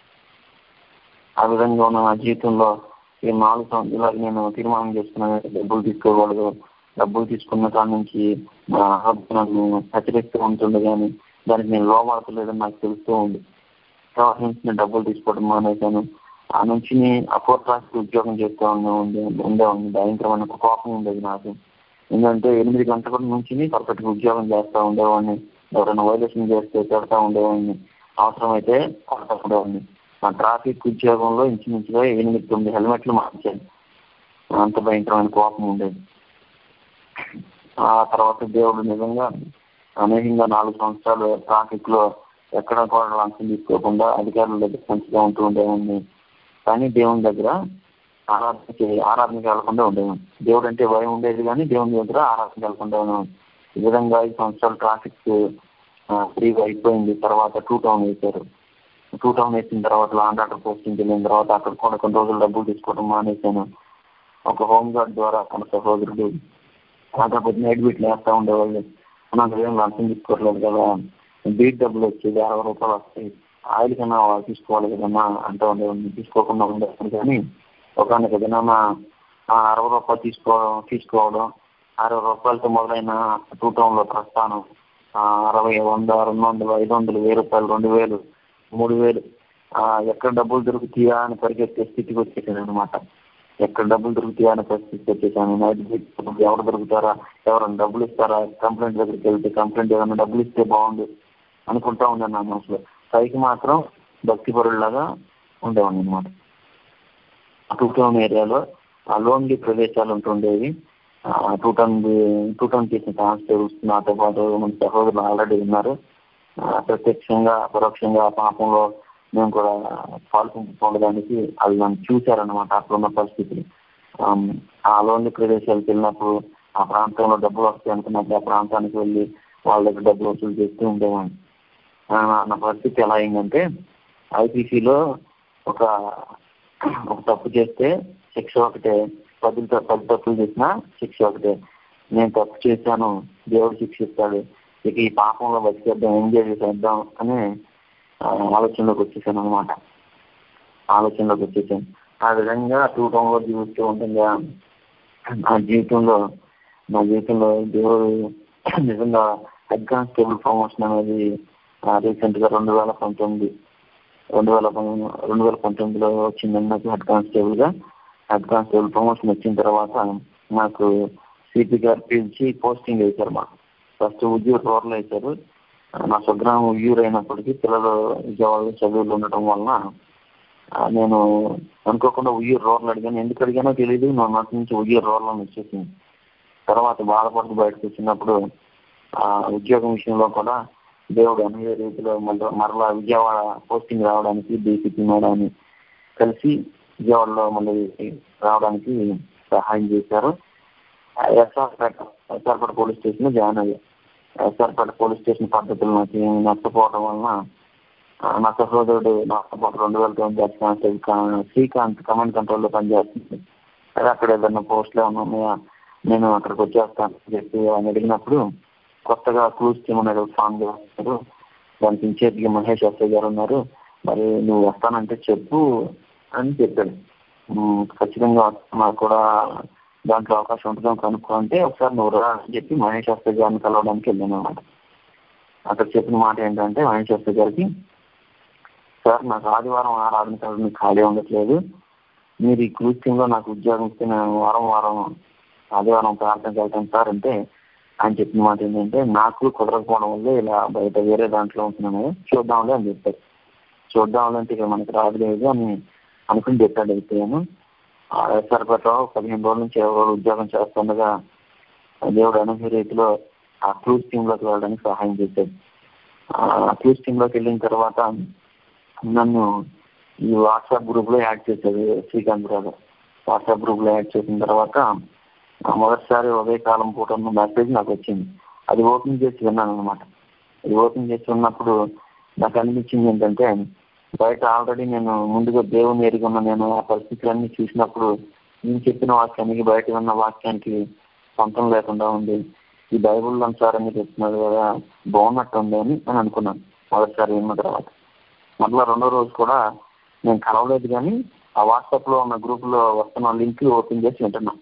ఆ విధంగా ఉన్న నా జీవితంలో ఈ నాలుగు సంవత్సరాలు నేను తీర్మానం చేసుకున్నాను డబ్బులు తీసుకోకూడదు డబ్బులు తీసుకున్న కాడి నుంచి నా ఆరాధనను హెచ్చరిస్తూ ఉంటుంది కానీ దానికి నేను లోపడతలేదని నాకు తెలుస్తూ ఉంది తర్వాత నుంచి నేను డబ్బులు తీసుకోవడం మానేశాను ఆ నుంచి ఆ ఫోర్ క్లాస్ ఉద్యోగం చేస్తూ ఉండే ఉండే ఉండేవాడిని భయంకరమైన ఒక కోపం ఉండేది నాకు ఎందుకంటే ఎనిమిది గంటల నుంచి పర్ఫెక్ట్గా ఉద్యోగం చేస్తూ ఉండేవాడిని ఎవరైనా వైలేషన్ చేస్తే పెడతా ఉండేవాడిని అవసరమైతే కొడతా ఉండేవాడిని నా ట్రాఫిక్ ఉద్యోగంలో ఇంచుమించుగా ఎనిమిది తొమ్మిది హెల్మెట్లు మార్చాను అంత భయంకరమైన కోపం ఉండేది ఆ తర్వాత దేవుడు నిజంగా అనేకంగా నాలుగు సంవత్సరాలు ట్రాఫిక్ లో ఎక్కడ కూడా లంచం తీసుకోకుండా అధికారుల దగ్గర మంచిగా ఉంటూ ఉండేవాడిని కానీ దేవుని దగ్గర ఆరాధన చే- ఆరాధనకి వెళ్లకుండా ఉండేవాడిని దేవుడు అంటే భయం ఉండేది కానీ దేవుని దగ్గర ఆరాధనకి వెళ్లకుండా ఉండేవాడిని ఈ విధంగా ఐదు సంవత్సరాలు ట్రాఫిక్ ఫ్రీగా అయిపోయింది తర్వాత టూ టౌన్ వేశారు టూ టౌన్ వేసిన తర్వాత లాండ్ ఆర్డర్ పోస్టింగ్ వెళ్ళిన తర్వాత అక్కడ కూడా కొన్ని రోజులు డబ్బులు తీసుకోవడం మానేశాను ఒక హోమ్ గార్డ్ ద్వారా తన సహోదరుడు కాకపోతే నైట్ బీట్లు వేస్తూ ఉండేవాళ్ళు నాకు ఏం లంచం తీసుకోవట్లేదు కదా బీట్ డబ్బులు వచ్చేది అరవై రూపాయలు వస్తాయి ఆయిల్ కన్నా వాళ్ళు తీసుకోవాలి కదన్నా అంటూ ఉండేవాడిని తీసుకోకుండా ఉండేవాడిని కానీ ఒకనొక దినాన ఆ అరవై రూపాయలు తీసుకోవడం తీసుకోవడం అరవై రూపాయలతో మొదలైన టూ టౌన్లో ప్రస్థానం ఆ, అరవై వంద రెండు వందలు ఐదు వందలు వెయ్యి రూపాయలు రెండు వేలు మూడు వేలు ఆ, ఎక్కడ డబ్బులు దొరుకుతాయా అని పరిగెత్తే స్థితికి వచ్చేసాను అనమాట ఎక్కడ డబ్బులు దొరుకుతాయా అని పరిస్థితికి వచ్చేసాను నైట్ బీట్ ఎవరు దొరుకుతారా ఎవరైనా డబ్బులు ఇస్తారా కంప్లైంట్ దగ్గరికి వెళ్తే కంప్లైంట్ ఏమైనా డబ్బులు ఇస్తే బాగుండు అనుకుంటా ఉన్నాను నా మనసులో పైకి మాత్రం భక్తి పరుల్లాగా ఉండేవాడిని అనమాట టూ టౌన్ ఏరియాలో ఆ లోన్లీ ప్రదేశాలు ఉంటుండేవి ఆ టూ టౌన్ టూ టౌన్ చేసిన కానిస్టేబుల్స్ నాతో పాటు మన సహోదరులు ఆల్రెడీ ఉన్నారు ఆ, ప్రత్యక్షంగా పరోక్షంగా ఆ పాపంలో మేము కూడా పాల్పొందడానికి అది నన్ను చూశారనమాట అక్కడ ఉన్న పరిస్థితులు ఆమ్, ఆ లోన్లీ ప్రదేశాలకు వెళ్ళినప్పుడు ఆ ప్రాంతంలో డబ్బులు వస్తాయి అనుకున్నప్పుడు ఆ ప్రాంతానికి వెళ్ళి వాళ్ళ దగ్గర డబ్బులు వసూలు చేస్తూ ఉండేవాడిని ఆ, నా పరిస్థితి ఎలా అయిందంటే ఐపీసీలో ఒక ఒక తప్పు చేస్తే శిక్ష ఒకటే పది త- పది తప్పులు చేసినా శిక్ష ఒకటే నేను తప్పు చేశాను దేవుడు శిక్షిస్తాడు ఇక ఈ పాపంలో బతికేద్దాం ఎంజాయ్ చేసేద్దాం అని ఆ, ఆలోచనలోకి వచ్చేసాను అనమాట ఆలోచనలోకి వచ్చేసాను ఆ విధంగా టూ టౌన్లో జీవిస్తూ ఉండగా నా జీవితంలో నా జీవితంలో దేవుడు నిజంగా హెడ్ కానిస్టేబుల్ ప్రమోషన్ అనేది రీసెంట్ గా రెండు వేల పంతొమ్మిది రెండు వేల పం- రెండు వేల పంతొమ్మిదిలో వచ్చిందండి నాకు హెడ్ కానిస్టేబుల్ గా హెడ్ కానిస్టేబుల్ ప్రమోషన్ వచ్చిన తర్వాత నాకు సిపి గారు పిలిచి పోస్టింగ్ వేశారు మాకు ఫస్ట్ ఉద్యోగ రూరల్ వేశారు ఆ, నా స్వగ్రామం ఉయ్యూరు అయినప్పటికీ పిల్లలు విజయవాడలో చదువులు ఉండటం వలన ఆ, నేను అనుకోకుండా ఉయ్యూరు రూరల్ అడిగాను ఎందుకు అడిగానో తెలియదు నా నాటి నుంచి ఉయ్యూరు రూరల్ అని వచ్చేసింది తర్వాత బాధపడుతూ బయటకు వచ్చినప్పుడు ఆ ఉద్యోగం విషయంలో కూడా దేవుడు అనే రీతిలో మళ్ళీ మరలా విజయవాడ పోస్టింగ్ రావడానికి డీసీపీ మేడాన్ని కలిసి విజయవాడలో మళ్ళీ రావడానికి సహాయం చేశారు SR Peta SR Peta police station join అయ్యా ఎస్ఆర్పేట పోలీస్ స్టేషన్ పద్ధతులు నాకు ఏమి నచ్చపోవడం వలన ఆ, నా సహోదరుడు నాతో పాటు రెండు వేల తొమ్మిది బ్యాచ్ కానిస్టేబుల్ కా- శ్రీకాంత్ కమాండ్ కంట్రోల్లో పనిచేస్తుంది అదే అక్కడ ఏదైనా పోస్టులు ఏమన్నా ఉన్నాయా నేను అక్కడికి వచ్చేస్తాను అని చెప్పి ఆయన అడిగినప్పుడు కొత్తగా క్లూస్ టీమ్ అనేది ఒక ఫామ్ చేస్తారు దానికి ఇన్ఛార్జిగా మహేష్ ఎస్ఐ గారు ఉన్నారు మరి నువ్వు వస్తానంటే చెప్పు అని చెప్పాడు ఉమ్, ఖచ్చితంగా నాకు కూడా దాంట్లో అవకాశం ఉంటుందో కనుక్కో అంటే ఒకసారి నువ్వు రా అని చెప్పి మహేష్ ఎస్ఐ గారిని కలవడానికి వెళ్ళాను అనమాట అక్కడ చెప్పిన మాట ఏంటంటే మహేష్ ఎస్ఐ గారికి సార్ నాకు ఆదివారం ఆరాధన కాదు ఖాళీ ఉండట్లేదు మీరు ఈ క్రూస్టింగ్లో నాకు ఉద్యోగం ఇస్తే నేను వారం వారం ఆదివారం ప్రార్థనకి వెళ్తాను సార్ అంటే ఆయన చెప్పిన మాట ఏంటంటే నాకు కుదరకపోవడం వల్ల ఇలా బయట వేరే దాంట్లో ఉంటున్నాను చూద్దాంలే అని చెప్పారు చూద్దాంలే అంటే ఇక మనకి రాదులేదు అని అనుకుని చెప్పాడు అయిపోయాను సరిపడరావు పదిహేను రోజుల నుంచి ఇరవై రోజులు ఉద్యోగం చేస్తుండగా దేవుడు అనుభవ రీతిలో ఆ క్రూజ్ టీంలోకి వెళ్ళడానికి సహాయం చేశాడు ఆ క్రూజ్ టీంలోకి వెళ్ళిన తర్వాత నన్ను ఈ వాట్సాప్ గ్రూప్లో యాడ్ చేశాడు శ్రీకాంత్ గారు వాట్సాప్ గ్రూప్లో యాడ్ చేసిన తర్వాత మొదటిసారి ఉదయ కాలం పూట ఉన్న మెసేజ్ నాకు వచ్చింది అది ఓపెన్ చేసి విన్నాను అనమాట అది ఓపెన్ చేసి ఉన్నప్పుడు నాకు అనిపించింది ఏంటంటే బయట ఆల్రెడీ నేను ముందుగా దేవుని ఎరిగి ఉన్న నేను ఆ పరిస్థితులన్నీ చూసినప్పుడు నేను చెప్పిన వాక్యానికి బయట ఉన్న వాక్యానికి సొంతం లేకుండా ఉంది ఈ బైబుల్ అనుసారంగా చెప్తున్నారు కదా బాగున్నట్టు ఉంది అని అని అనుకున్నాను మొదటిసారి విన్న తర్వాత మళ్ళీ రెండో రోజు కూడా నేను కలవలేదు కానీ ఆ వాట్సాప్లో ఉన్న గ్రూప్లో వస్తున్న లింక్ ఓపెన్ చేసి వింటున్నాను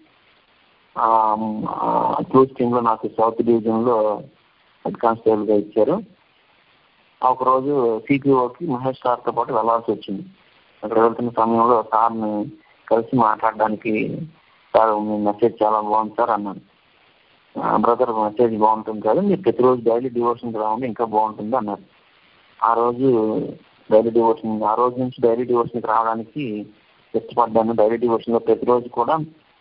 క్రూజ్ టీంలో నాకు సౌత్ డివిజన్లో హెడ్ కానిస్టేబుల్గా ఇచ్చారు ఒక రోజు సిపిఓకి మహేష్ సార్తో పాటు వెళ్ళాల్సి వచ్చింది అక్కడ వెళ్తున్న సమయంలో సార్ని కలిసి మాట్లాడడానికి సార్ మీ మెసేజ్ చాలా బాగుంది సార్ అన్నాను బ్రదర్ మెసేజ్ బాగుంటుంది కదా మీరు ప్రతిరోజు డైలీ డివోషన్కి రావండి ఇంకా బాగుంటుంది అన్నారు ఆ రోజు డైలీ డివోషన్ ఆ రోజు నుంచి డైలీ డివోషన్కి రావడానికి ఇష్టపడ్డాను డైలీ డివోషన్లో ప్రతిరోజు కూడా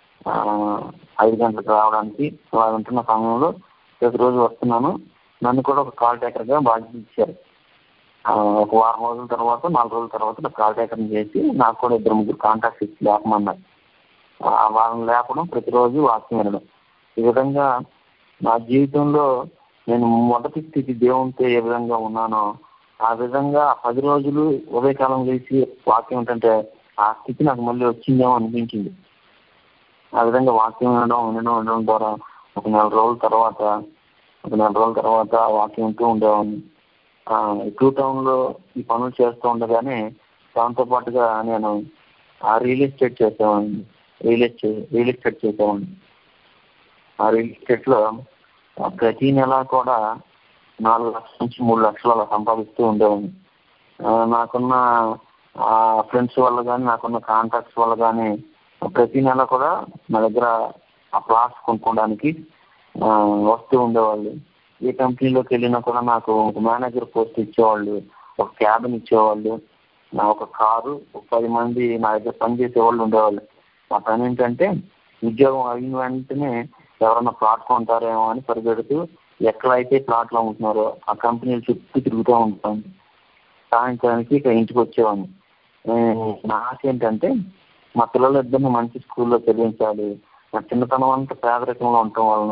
ఐదు గంటలకు రావడానికి అలా ఉంటున్న సమయంలో ప్రతిరోజు వస్తున్నాను నన్ను కూడా ఒక కాల్ టేకర్గా బాధ్యత ఇచ్చారు ఒక వారం రోజుల తర్వాత నాలుగు రోజుల తర్వాత నాకు కాల్ టేకర్ని చేసి నాకు కూడా ఇద్దరు ముగ్గురు కాంటాక్ట్స్ ఇచ్చి లేపమన్నారు ఆ వారం లేపడం ప్రతిరోజు వాక్యం వినడం ఈ విధంగా నా జీవితంలో నేను మొదటి స్థితి దేవునితో ఏ విధంగా ఉన్నానో ఆ విధంగా పది రోజులు ఉదయకాలం లేచి వాక్యం ఏంటంటే ఆ స్థితి నాకు మళ్ళీ వచ్చిందేమో అనిపించింది ఆ విధంగా వాక్యం వినడం వినడం వినడం ద్వారా ఒక నెల రోజుల తర్వాత ఒక నెల రోజుల తర్వాత వాక్యం వింటూ ఉండేవాడిని టూ టౌన్లో ఈ పనులు చేస్తూ ఉండగానే దాంతో పాటుగా నేను ఆ రియల్ ఎస్టేట్ చేసేవాడిని రియల్ ఎస్టేట్ రియల్ ఎస్టేట్ చేసేవాడిని ఆ రియల్ ఎస్టేట్లో ప్రతి నెల కూడా నాలుగు లక్షల నుంచి మూడు లక్షలు అలా సంపాదిస్తూ ఉండేవాడిని నాకున్న ఫ్రెండ్స్ వల్ల కానీ నాకున్న కాంటాక్ట్స్ వల్ల కానీ ప్రతి నెల కూడా నా దగ్గర ఆ ప్లాట్స్ కొనుక్కోవడానికి వస్తూ ఉండేవాళ్ళు ఏ కంపెనీలోకి వెళ్ళినా కూడా నాకు ఒక మేనేజర్ పోస్ట్ ఇచ్చేవాళ్ళు ఒక క్యాబిన్ ఇచ్చేవాళ్ళు ఒక కారు ఒక పది మంది నా దగ్గర పనిచేసే వాళ్ళు ఉండేవాళ్ళు మా పని ఏంటంటే ఉద్యోగం అయిన వెంటనే ఎవరన్నా ప్లాట్ కొంటారేమో అని పరిగెడుతూ ఎక్కడైతే ప్లాట్లు అమ్ముతున్నారో ఆ కంపెనీలు చుట్టూ తిరుగుతూ ఉంటాను సాయంత్రానికి ఇక ఇంటికి వచ్చేవాడిని నా ఆశ ఏంటంటే మా పిల్లలు ఇద్దరిని మంచి స్కూల్లో చదివించాలి నా చిన్నతనం అంతా పేదరికంలో ఉండటం వలన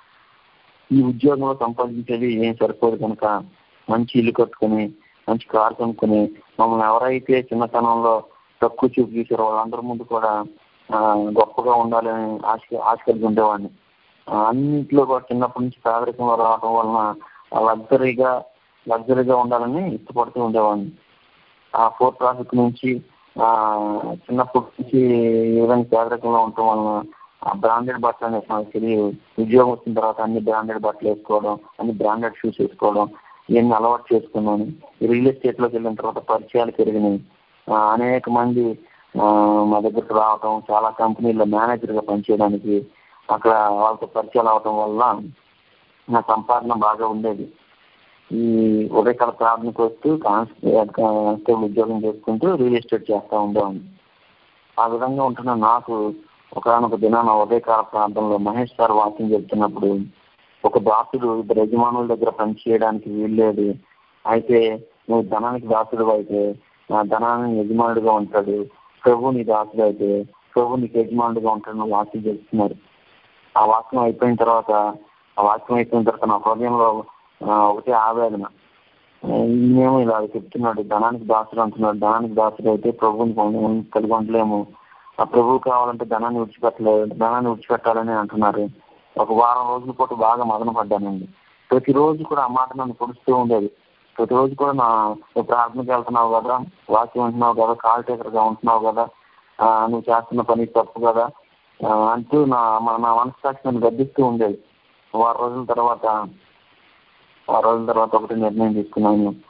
ఈ ఉద్యోగంలో సంపాదించేది ఏం సరిపోదు కనుక మంచి ఇల్లు కట్టుకుని మంచి కారు కొనుక్కుని మమ్మల్ని ఎవరైతే చిన్నతనంలో తక్కువ చూపు చూసారో వాళ్ళందరి ముందు కూడా గొప్పగా ఉండాలని ఆశ ఆశ కలిగి ఉండేవాడిని అన్నింటిలో కూడా చిన్నప్పటి నుంచి పేదరికంలో రావడం వలన లగ్జరీగా లగ్జరీగా ఉండాలని ఇష్టపడుతూ ఉండేవాడిని ఆ ఫోర్ ట్రాఫిక్ నుంచి చిన్నప్పటి నుంచి ఈ విధంగా పేదరికంలో ఉండటం వలన ఆ బ్రాండెడ్ బట్టలు అనేది నాకు తెలియదు ఉద్యోగం వచ్చిన తర్వాత అన్ని బ్రాండెడ్ బట్టలు వేసుకోవడం అన్ని బ్రాండెడ్ షూస్ వేసుకోవడం ఇవన్నీ అలవాటు చేసుకున్నాను రియల్ ఎస్టేట్లోకి వెళ్ళిన తర్వాత పరిచయాలు పెరిగినాయి అనేక మంది మా దగ్గరకు రావటం చాలా కంపెనీల్లో మేనేజర్గా పనిచేయడానికి అక్కడ వాళ్ళతో పరిచయాలు అవటం వల్ల నా సంపాదన బాగా ఉండేది ఈ ఉదయకాల ప్రార్థనకు వస్తూ కానిస్టేబుల్ ఉద్యోగం చేసుకుంటూ రియల్ ఎస్టేట్ చేస్తూ ఉండేవాడిని ఆ విధంగా ఉంటున్న నాకు ఒకనొక దినాన ఉదయకాల ప్రాంతంలో మహేష్ సార్ వాకింగ్ చెప్తున్నప్పుడు ఒక దాసుడు ఇద్దరు యజమానుల దగ్గర పనిచేయడానికి వీల్లేదు అయితే నువ్వు ధనానికి దాసుడు అయితే నా ధనాన్ని యజమానుడిగా ఉంటాడు ప్రభు నీ దాసుడు అయితే ప్రభు నీకు యజమానుడిగా ఉంటాడు వాక్యం చెప్తున్నారు ఆ వాక్యం అయిపోయిన తర్వాత ఆ వాక్యం అయిపోయిన తర్వాత నా హృదయంలో ఒకటే ఆవేదన ఈయనేమో ఇలా చెప్తున్నాడు ధనానికి దాసుడు అంటున్నాడు ధనానికి దాసుడు అయితే ప్రభుని కలిగి ఉండలేము ఆ ప్రభువు కావాలంటే ధనాన్ని విడిచిపెట్టలేదు ధనాన్ని విడిచిపెట్టాలని అంటున్నారు ఒక వారం రోజుల పాటు బాగా మదన పడ్డానండి ప్రతిరోజు కూడా ఆ మాట నన్ను పొడుస్తూ ఉండేది ప్రతిరోజు కూడా నా నువ్వు ప్రార్థనకి వెళ్తున్నావు కదా వాక్యం ఉంటున్నావు కదా కాల్ టేకర్గా ఉంటున్నావు కదా నువ్వు చేస్తున్న పని తప్పు కదా అంటూ నా నా మనస్సాక్షి నన్ను గద్దిస్తూ ఉండేది వారం రోజుల తర్వాత వారం రోజుల తర్వాత ఒకటి నిర్ణయం తీసుకున్నాను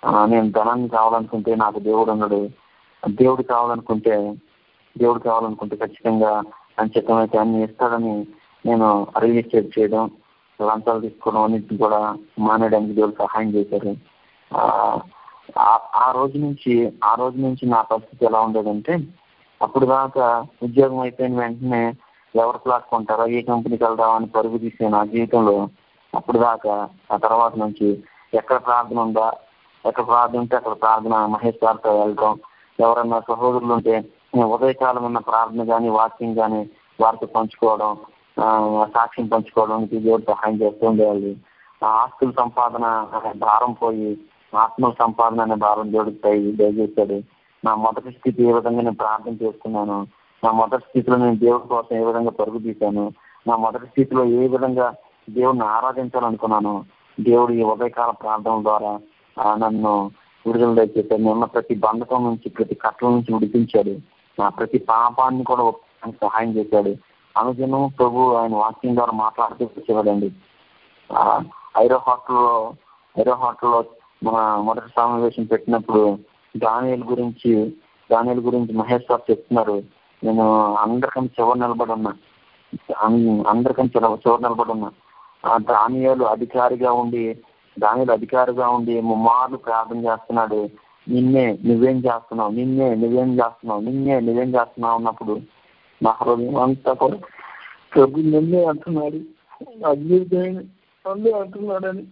ఆ, నేను ధనాన్ని కావాలనుకుంటే నాకు దేవుడు ఉన్నాడు దేవుడు కావాలనుకుంటే దేవుడు కావాలనుకుంటే ఖచ్చితంగా ఆయన చిత్తమైతే అన్ని ఇస్తాడని నేను రిజిస్టర్ చేయడం లంచాలు తీసుకోవడం అన్నింటిని కూడా మానేయడానికి దేవుడు సహాయం చేశారు ఆ, ఆ- ఆ రోజు నుంచి ఆ రోజు నుంచి నా పరిస్థితి ఎలా ఉండేదంటే అప్పుడు దాకా ఉద్యోగం అయిపోయిన వెంటనే ఎవరు ప్లాట్ కొంటారో ఏ కంపెనీకి వెళ్దామని పరుగు తీసే నా జీవితంలో అప్పుడు దాకా ఆ తర్వాత నుంచి ఎక్కడ ప్రార్థన ఉందా ఎక్కడ ప్రార్థన ఉంటే అక్కడ ప్రార్థన మహేష్ గారితో వెళ్ళటం ఎవరన్నా సహోదరులు ఉంటే ఉదయకాలం ఉన్న ప్రార్థన కానీ వాక్యం కానీ వారితో పంచుకోవడం ఆ, సాక్ష్యం పంచుకోవడానికి దేవుడు సహాయం చేస్తూ ఉండేవాళ్ళు ఆ ఆస్తుల సంపాదన అనే భారం పోయి ఆత్మల సంపాదన అనే భారం దేవుడికి దయ- దయచేశాడు నా మొదటి స్థితి ఏ విధంగా నేను ప్రార్థన చేసుకున్నాను నా మొదటి స్థితిలో నేను దేవుడి కోసం ఏ విధంగా పరుగు తీశాను నా మొదటి స్థితిలో ఏ విధంగా దేవుడిని ఆరాధించాలనుకున్నాను దేవుడు ఈ ఉదయకాల ప్రార్థన ద్వారా ఆ, నన్ను విడుదల దయచేశాడు నిన్న ప్రతి బంధకం నుంచి ప్రతి కట్టల నుంచి విడిపించాడు నా ప్రతి పాపాన్ని కూడా ఒప్పుకోవడానికి సహాయం చేశాడు అనుదినం ప్రభు ఆయన వాక్యం ద్వారా మాట్లాడుతూ వచ్చేవాడండి ఆ, ఐరో హాస్టల్లో ఐరో హాస్టల్లో మన మొదటి సమావేశం పెట్టినప్పుడు దానియల్ గురించి దానియల్ గురించి మహేష్ సార్ చెప్తున్నారు నేను అందరికన్నా చివరి నిలబడి ఉన్నా అన్- అందరికన్నా చివరి చివరి నిలబడి ఉన్నా ఆ దానియాలు అధికారిగా ఉండి దానియాలు అధికారిగా ఉండి ముమ్మార్లు ప్రార్థన చేస్తున్నాడు నిన్నే నువ్వేం చేస్తున్నావు నిన్నే నువ్వేం చేస్తున్నావు నిన్నే నువ్వేం చేస్తున్నావు అన్నప్పుడు నా హృదయం అంతా కూడా ప్రభు నిన్నే అంటున్నాడు అద్భుతమైన అన్నీ అంటున్నాడని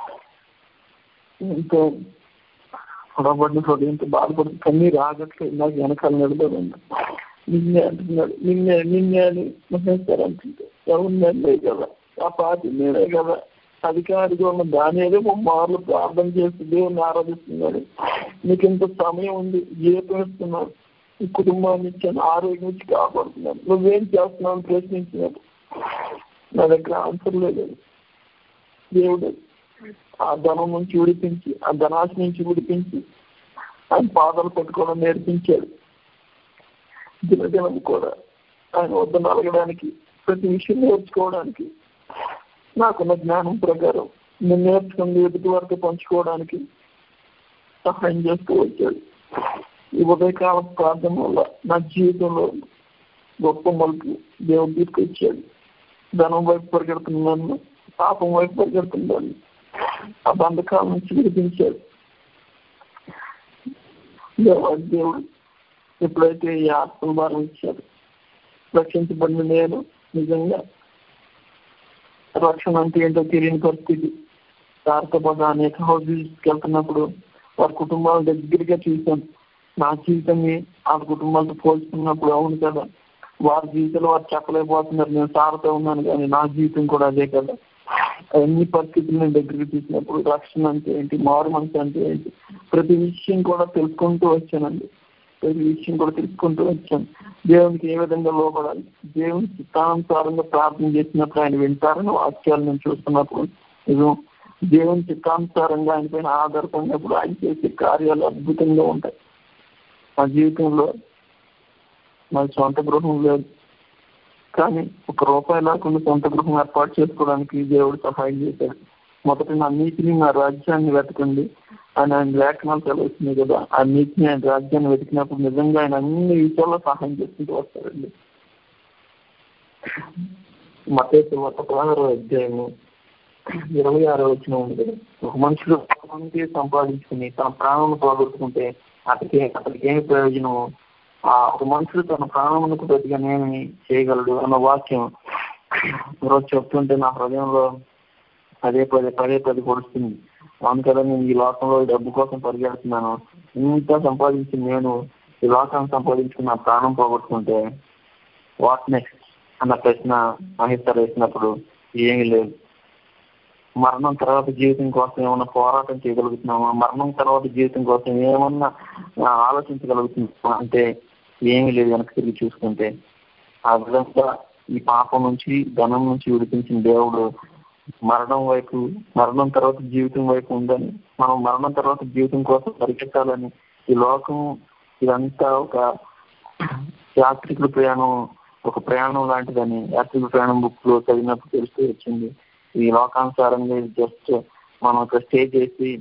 ఎంతో పొడబడిన హృదయంతో బాధపడుతుంది కన్నీరు ఆగట్లేదు నాకు వెనకాల నిలబడి ఉన్నా నిన్నే అంటున్నాడు నిన్నే నిన్నే అని మహేశ్వర్ అంటుంటే ఎవరు నేనే కదా ఆ పార్టీ నేనే కదా అధికారిగా ఉన్న దాని ఏదో మార్లు ప్రార్థన చేసి దేవుని ఆరాధిస్తున్నాడు నీకు ఇంత సమయం ఉంది జీవితం ఇస్తున్నాడు ఈ కుటుంబాన్ని ఇచ్చాను ఆరోగ్యం ఇచ్చి కాపాడుతున్నాను నువ్వేం చేస్తున్నావు అని ప్రశ్నించినట్టు నా దగ్గర ఆన్సర్ లేదు దేవుడు ఆ ధనం నుంచి విడిపించి ఆ ధనాశ నుంచి విడిపించి ఆయన పాదాలు పెట్టుకోవడం నేర్పించాడు దినదినం కూడా ఆయన వద్ద నలగడానికి ప్రతి విషయం నేర్చుకోవడానికి నాకున్న జ్ఞానం ప్రకారం నేను నేర్చుకుని ఎదుటి వరకు పంచుకోవడానికి సహాయం చేస్తూ వచ్చాడు ఈ ఉదయకాల ప్రార్థన వల్ల నా జీవితంలో గొప్ప మలుపు దేవుడు తీసుకొచ్చాడు ధనం వైపు పరిగెడుతున్నాను పాపం వైపు పరిగెడుతున్నాను ఆ బంధకాల నుంచి విడిపించాడు దేవాది దేవుడు ఎప్పుడైతే ఈ ఆత్మ భారం ఇచ్చాడు రక్షించబడిన నేను నిజంగా రక్షణ అంటే ఏంటో తెలియని పరిస్థితి వారితో పాటు అనేక హౌసెస్కి వెళ్తున్నప్పుడు వారి కుటుంబాల దగ్గరగా చూశాను నా జీవితాన్ని ఆ కుటుంబాలతో పోల్చుకున్నప్పుడు అవును కదా వారి జీవితంలో వారు చెప్పలేకపోతున్నారు నేను సారతో ఉన్నాను కానీ నా జీవితం కూడా అదే కదా అన్ని పరిస్థితులు నేను దగ్గరికి చూసినప్పుడు రక్షణ అంటే ఏంటి మారు మనసు అంటే ఏంటి ప్రతి విషయం కూడా తెలుసుకుంటూ వచ్చానండి ప్రతి విషయం కూడా తెలుసుకుంటూ వచ్చాను దేవునికి ఏ విధంగా లోపడాలి దేవుని చిత్తానుసారంగా ప్రార్థన చేసినప్పుడు ఆయన వింటారని వాక్యాలు నేను చూస్తున్నప్పుడు నిజం దేవుని చిత్తానుసారంగా ఆయన పైన ఆధారపడినప్పుడు ఆయన చేసే కార్యాలు అద్భుతంగా ఉంటాయి మా జీవితంలో మా సొంత గృహం లేదు కానీ ఒక రూపాయి లేకుండా సొంత గృహం ఏర్పాటు చేసుకోవడానికి దేవుడు సహాయం చేశాడు మొదట నా నీతిని నా రాజ్యాన్ని వెతకండి ఆయన ఆయన లేఖనాలు తెలుస్తున్నాయి కదా ఆ నీతిని ఆయన రాజ్యాన్ని వెతికినప్పుడు నిజంగా ఆయన అన్ని విషయాల్లో సహాయం చేసుకుంటూ వస్తారండి మతేసు ఒక పదహారో అధ్యాయము ఇరవై ఆరో వచ్చిన ఉంది కదా ఒక మనుషుడు ప్రాణానికి సంపాదించుకుని తన ప్రాణాలను పోగొట్టుకుంటే అతనికి అతనికి ఏమి ప్రయోజనం ఆ ఒక మనుషుడు తన ప్రాణమునకు ప్రతిగానేమి చేయగలడు అన్న వాక్యం ఈరోజు చెప్తుంటే నా హృదయంలో పదే పదే పదే పదే పొడుస్తుంది అవును కదా నేను ఈ లోకంలో ఈ డబ్బు కోసం పరిగెడుతున్నాను ఇంత సంపాదించి నేను ఈ లోకాన్ని సంపాదించుకుని నా ప్రాణం పోగొట్టుకుంటే వాట్ నెక్స్ట్ అన్న ప్రశ్న మహిళ వేసినప్పుడు ఏమీ లేదు మరణం తర్వాత జీవితం కోసం ఏమన్నా పోరాటం చేయగలుగుతున్నామా మరణం తర్వాత జీవితం కోసం ఏమన్నా ఆ, ఆలోచించగలుగుతున్నామా అంటే ఏమీ లేదు వెనక్కి తిరిగి చూసుకుంటే ఆ విధంగా ఈ పాపం నుంచి ధనం నుంచి విడిపించిన దేవుడు మరణం వైపు మరణం తర్వాత జీవితం వైపు ఉందని మనం మరణం తర్వాత జీవితం కోసం పరిగెత్తాలని ఈ లోకం ఇదంతా ఒక యాత్రికుల ప్రయాణం ఒక ప్రయాణం లాంటిదని యాత్రికుల ప్రయాణం బుక్ లో చదివినప్పుడు తెలుస్తూ వచ్చింది ఈ లోకానుసారంగా జస్ట్ మనం ఒక స్టే చేసి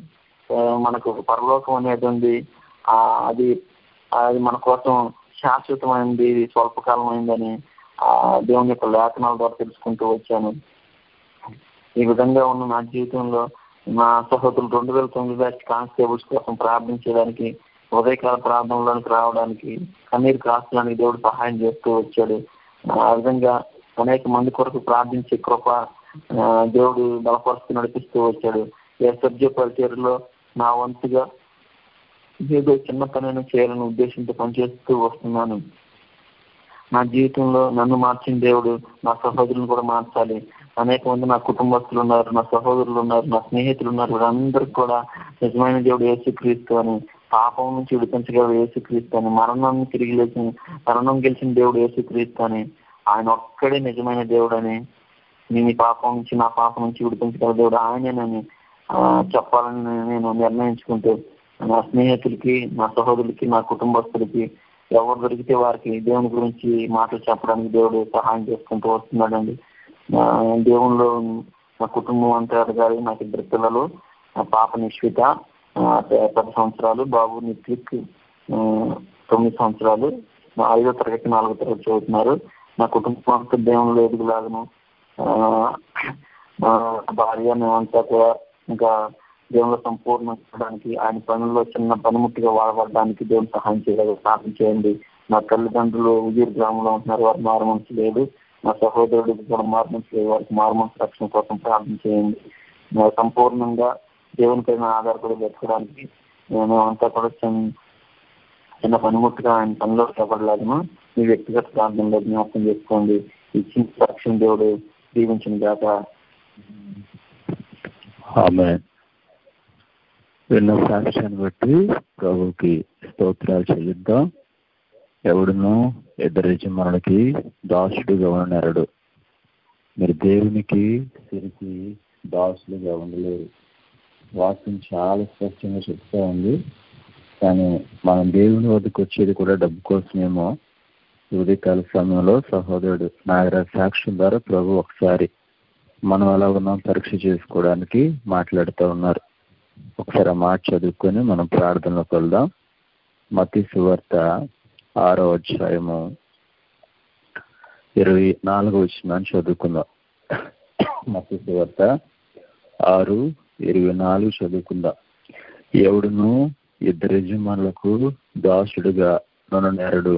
ఆ, మనకు ఒక పరలోకం అనేది ఉంది ఆ, అది అది మన కోసం శాశ్వతమైనది ఇది స్వల్పకాలమైందని ఆ దేవుని యొక్క లేఖనాల ద్వారా తెలుసుకుంటూ వచ్చాను ఈ విధంగా ఉన్న నా జీవితంలో నా సహోదరులు రెండు వేల తొమ్మిది బ్యాచ్ కానిస్టేబుల్స్ కోసం ప్రార్థించడానికి ఉదయకాల ప్రార్థనలోనికి రావడానికి కన్నీరు కాల్చడానికి దేవుడు సహాయం చేస్తూ వచ్చాడు ఆ విధంగా అనేక మంది కొరకు ప్రార్థించే కృప ఆ, దేవుడు బలపరుస్తూ నడిపిస్తూ వచ్చాడు ఏ సబ్జ పరిచయలో నా వంతుగా ఏదో చిన్న పనైనా చేయాలనే ఉద్దేశంతో పనిచేస్తూ వస్తున్నాను నా జీవితంలో నన్ను మార్చిన దేవుడు నా సహోదరులను కూడా మార్చాలి అనేక మంది నా కుటుంబస్తులు ఉన్నారు నా సహోదరులు ఉన్నారు నా స్నేహితులు ఉన్నారు వీరందరికీ కూడా నిజమైన దేవుడు యేసుక్రీస్తు అని పాపం నుంచి విడిపించగలడు యేసుక్రీస్తు అని మరణాన్ని తిరిగి లేచిన మరణం గెలిచిన దేవుడు యేసుక్రీస్తు అని ఆయన ఒక్కడే నిజమైన దేవుడు అని నేను ఈ పాపం నుంచి నా పాపం నుంచి విడిపించగల దేవుడు ఆయనేనని ఆ, చెప్పాలని నేను నిర్ణయించుకుంటూ నా స్నేహితులకి నా సహోదరులకి నా కుటుంబస్తులకి ఎవరు దొరికితే వారికి దేవుని గురించి మాటలు చెప్పడానికి దేవుడు సహాయం చేసుకుంటూ వస్తున్నాడండి ఆ, దేవునిలో నా కుటుంబం అంతా ఎదగాలి నాకు ఇద్దరు పిల్లలు నా పాప నిశ్విత ఆ, పె- పది సంవత్సరాలు బాబు నిత్విక్ ఆ, తొమ్మిది సంవత్సరాలు నా ఐదో తరగతి నాలుగో తరగతి చదువుతున్నారు నా కుటుంబం అంతా దేవునిలో ఎదుగులాగను ఆ, మా భార్య మేమంతా కూడా ఇంకా దేవుని సంపూర్ణించడానికి ఆయన పనుల్లో చిన్న పనిముట్టుగా వాడబడడానికి దేవుని సహాయం చేయలేదు ప్రార్థన చేయండి నా తల్లిదండ్రులు ఉదీర్ గ్రామంలో ఉంటున్నారు వారు మారుమనసు లేదు నా సహోదరుడికి కూడా మారుమనసు లేదు వారికి మారుమనసు రక్షణ కోసం ప్రార్థన చేయండి నా సంపూర్ణంగా దేవుని పైన ఆధారపడి బ్రతకడానికి నేను అంతా కూడా చిన్న చిన్న పనిముట్టుగా ఆయన పనిలో ఇవ్వబడలేదను మీ వ్యక్తిగత ప్రార్థనలో జ్ఞాపకం చేసుకోండి ఇచ్చిన సాక్ష్యం దేవుడు దీవించిన గాక ఆమె విన్న సాక్ష్యాన్ని బట్టి ప్రభుకి స్తోత్రాలు చెల్లిద్దాం ఎవడునో ఇద్దరు యజమానులకి దాసుడుగా ఉండనరడు మీరు దేవునికి తిరిగి దాసులుగా ఉండలేరు వాక్యం చాలా స్పష్టంగా చెప్తా ఉంది కానీ మనం దేవుని వద్దకు వచ్చేది కూడా డబ్బు కోసమేమో ఈ ఉదయకాల సమయంలో సహోదరుడు నాగరాజ్ సాక్ష్యం ద్వారా ప్రభు ఒకసారి మనం ఎలా ఉన్నాం పరీక్ష చేసుకోవడానికి మాట్లాడుతూ ఉన్నారు ఒకసారి ఆ మాట చదువుకొని మనం ప్రార్థనలోకి వెళ్దాం మతి సువార్త ఆరో అధ్యాయము ఇరవై నాలుగో వచ్చిన చదువుకుందాం మతి సువార్త ఆరు ఇరవై నాలుగు చదువుకుందాం ఎవడును ఇద్దరు యజమానులకు దాసుడుగా నన్ను నేరడు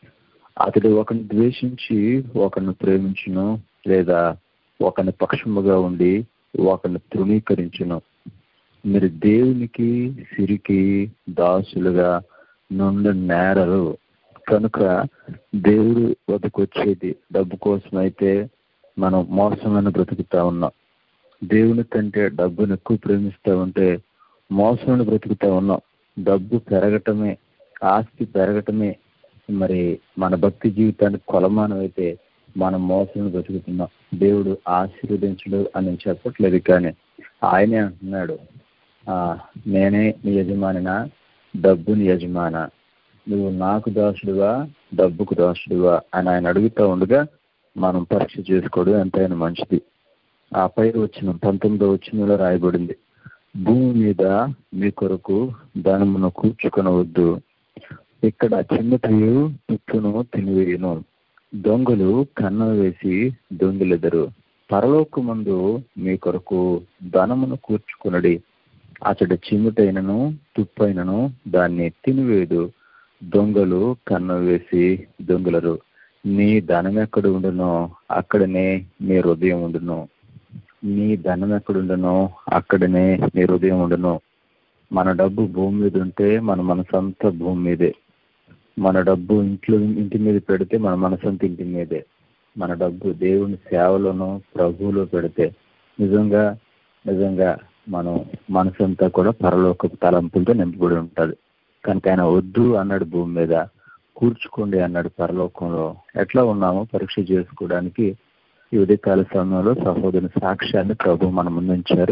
అతడు ఒకరిని ద్వేషించి ఒకరిని ప్రేమించును లేదా ఒకరిని పక్షముగా ఉండి ఒకరిని తృణీకరించును మీరు దేవునికి సిరికి దాసులుగా నుండి నేరరు కనుక దేవుడు వద్దకు వచ్చేది డబ్బు కోసమైతే మనం మోసమైన బ్రతుకుతా ఉన్నాం దేవుని కంటే డబ్బును ఎక్కువ ప్రేమిస్తూ ఉంటే మోసమైన బ్రతుకుతా ఉన్నాం డబ్బు పెరగటమే ఆస్తి పెరగటమే మరి మన భక్తి జీవితానికి కొలమానం అయితే మనం మోసం బ్రతుకుతున్నాం దేవుడు ఆశీర్వదించడు అని నేను చెప్పట్లేదు కానీ ఆయనే అంటున్నాడు ఆ నేనే నీ యజమానినా డబ్బుని యజమాన నువ్వు నాకు దాసుడువా డబ్బుకు దాసుడువా అని ఆయన అడుగుతూ ఉండగా మనం పరీక్ష చేసుకోవడం ఎంతైనా మంచిది ఆ పై వచ్చిన పంతొమ్మిదో వచ్చినలో రాయబడింది భూమి మీద మీ కొరకు ధనమును కూర్చుకొనవద్దు ఇక్కడ చిన్నతయు తుప్పును తినివేయును దొంగలు కన్నం వేసి దొంగిలెదరు పరలోక ముందు మీ కొరకు ధనమును కూర్చుకునడి అతడు చిమ్ముటైనను తుప్పైనను దాన్ని తినివేదు దొంగలు కన్నం వేసి దొంగలరు నీ ధనం ఎక్కడ ఉండునో అక్కడనే నీ హృదయం ఉండును నీ ధనం ఎక్కడుండనో అక్కడనే నీ హృదయం ఉండును మన డబ్బు భూమి మీద ఉంటే మన మనసంతా భూమి మీదే మన డబ్బు ఇంట్లో ఇంటి మీద పెడితే మన మనసంతా ఇంటి మీదే మన డబ్బు దేవుని సేవలోనూ ప్రభువులో పెడితే నిజంగా నిజంగా మనం మనసంతా కూడా పరలోక తలంపులతో నింపబడి ఉంటుంది కనుక ఆయన వద్దు అన్నాడు భూమి మీద కూర్చుకోండి అన్నాడు పరలోకంలో ఎట్లా ఉన్నామో పరీక్ష చేసుకోవడానికి ఈ ఉదయకాల సమయంలో సహోదరుని సాక్ష్యాన్ని ప్రభు మన ముందుంచారు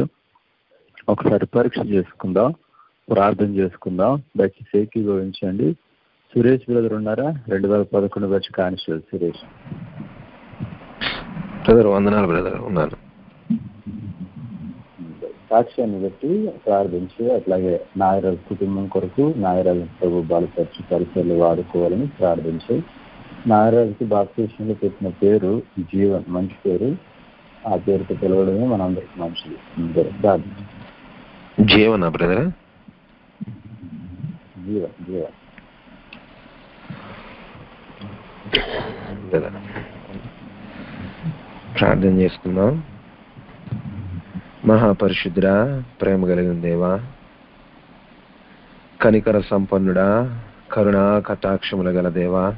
ఒకసారి పరీక్ష చేసుకుందాం ప్రార్థన చేసుకుందాం దయచేసి ఏకీభవించండి సురేష్ బ్రదర్ ఉన్నారా రెండు వేల పదకొండు వచ్చి కానిస్టేబుల్ సురేష్ బ్రదర్ వందనాలు బ్రదర్ ఉన్నాను సాక్ష్యాన్ని బట్టి ప్రార్థించి అట్లాగే నాయరాజు కుటుంబం కొరకు నాయరాజు ప్రభు బలపరిచి పరిసరాలు వాడుకోవాలని ప్రార్థించి నాగరాజుకి బాప్తీషంలో పెట్టిన పేరు జీవన్ మంచి పేరు ఆ పేరుతో పిలవడమే మనందరికి మంచిది అందరూ ప్రార్థించు జీవనా బ్రదర్ జీవన్ జీవన్ ప్రార్థన చేసుకుందాం మహాపరిశుద్ధుడా ప్రేమ కలిగిన దేవా కనికర సంపన్నుడా కరుణా కటాక్షముల గల దేవా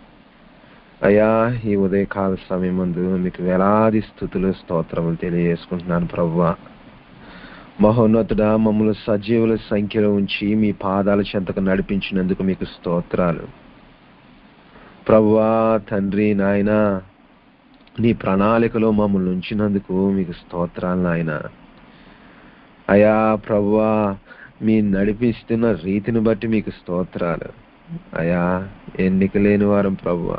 అయ్యా ఈ ఉదయకాల సమయం ముందు మీకు వేలాది స్థుతులు స్తోత్రములు తెలియజేసుకుంటున్నాను ప్రవ్వా మహోన్నతుడా మమ్మల్ని సజీవుల సంఖ్యలో ఉంచి మీ పాదాల చెంతకు నడిపించినందుకు మీకు స్తోత్రాలు ప్రవ్వా తండ్రి నాయన నీ ప్రణాళికలో మమ్మల్ని ఉంచినందుకు మీకు స్తోత్రాలు నాయన అయా ప్రవ్వా మీ నడిపిస్తున్న రీతిని బట్టి మీకు స్తోత్రాలు అయా ఎన్నిక లేని వారం ప్రవ్వా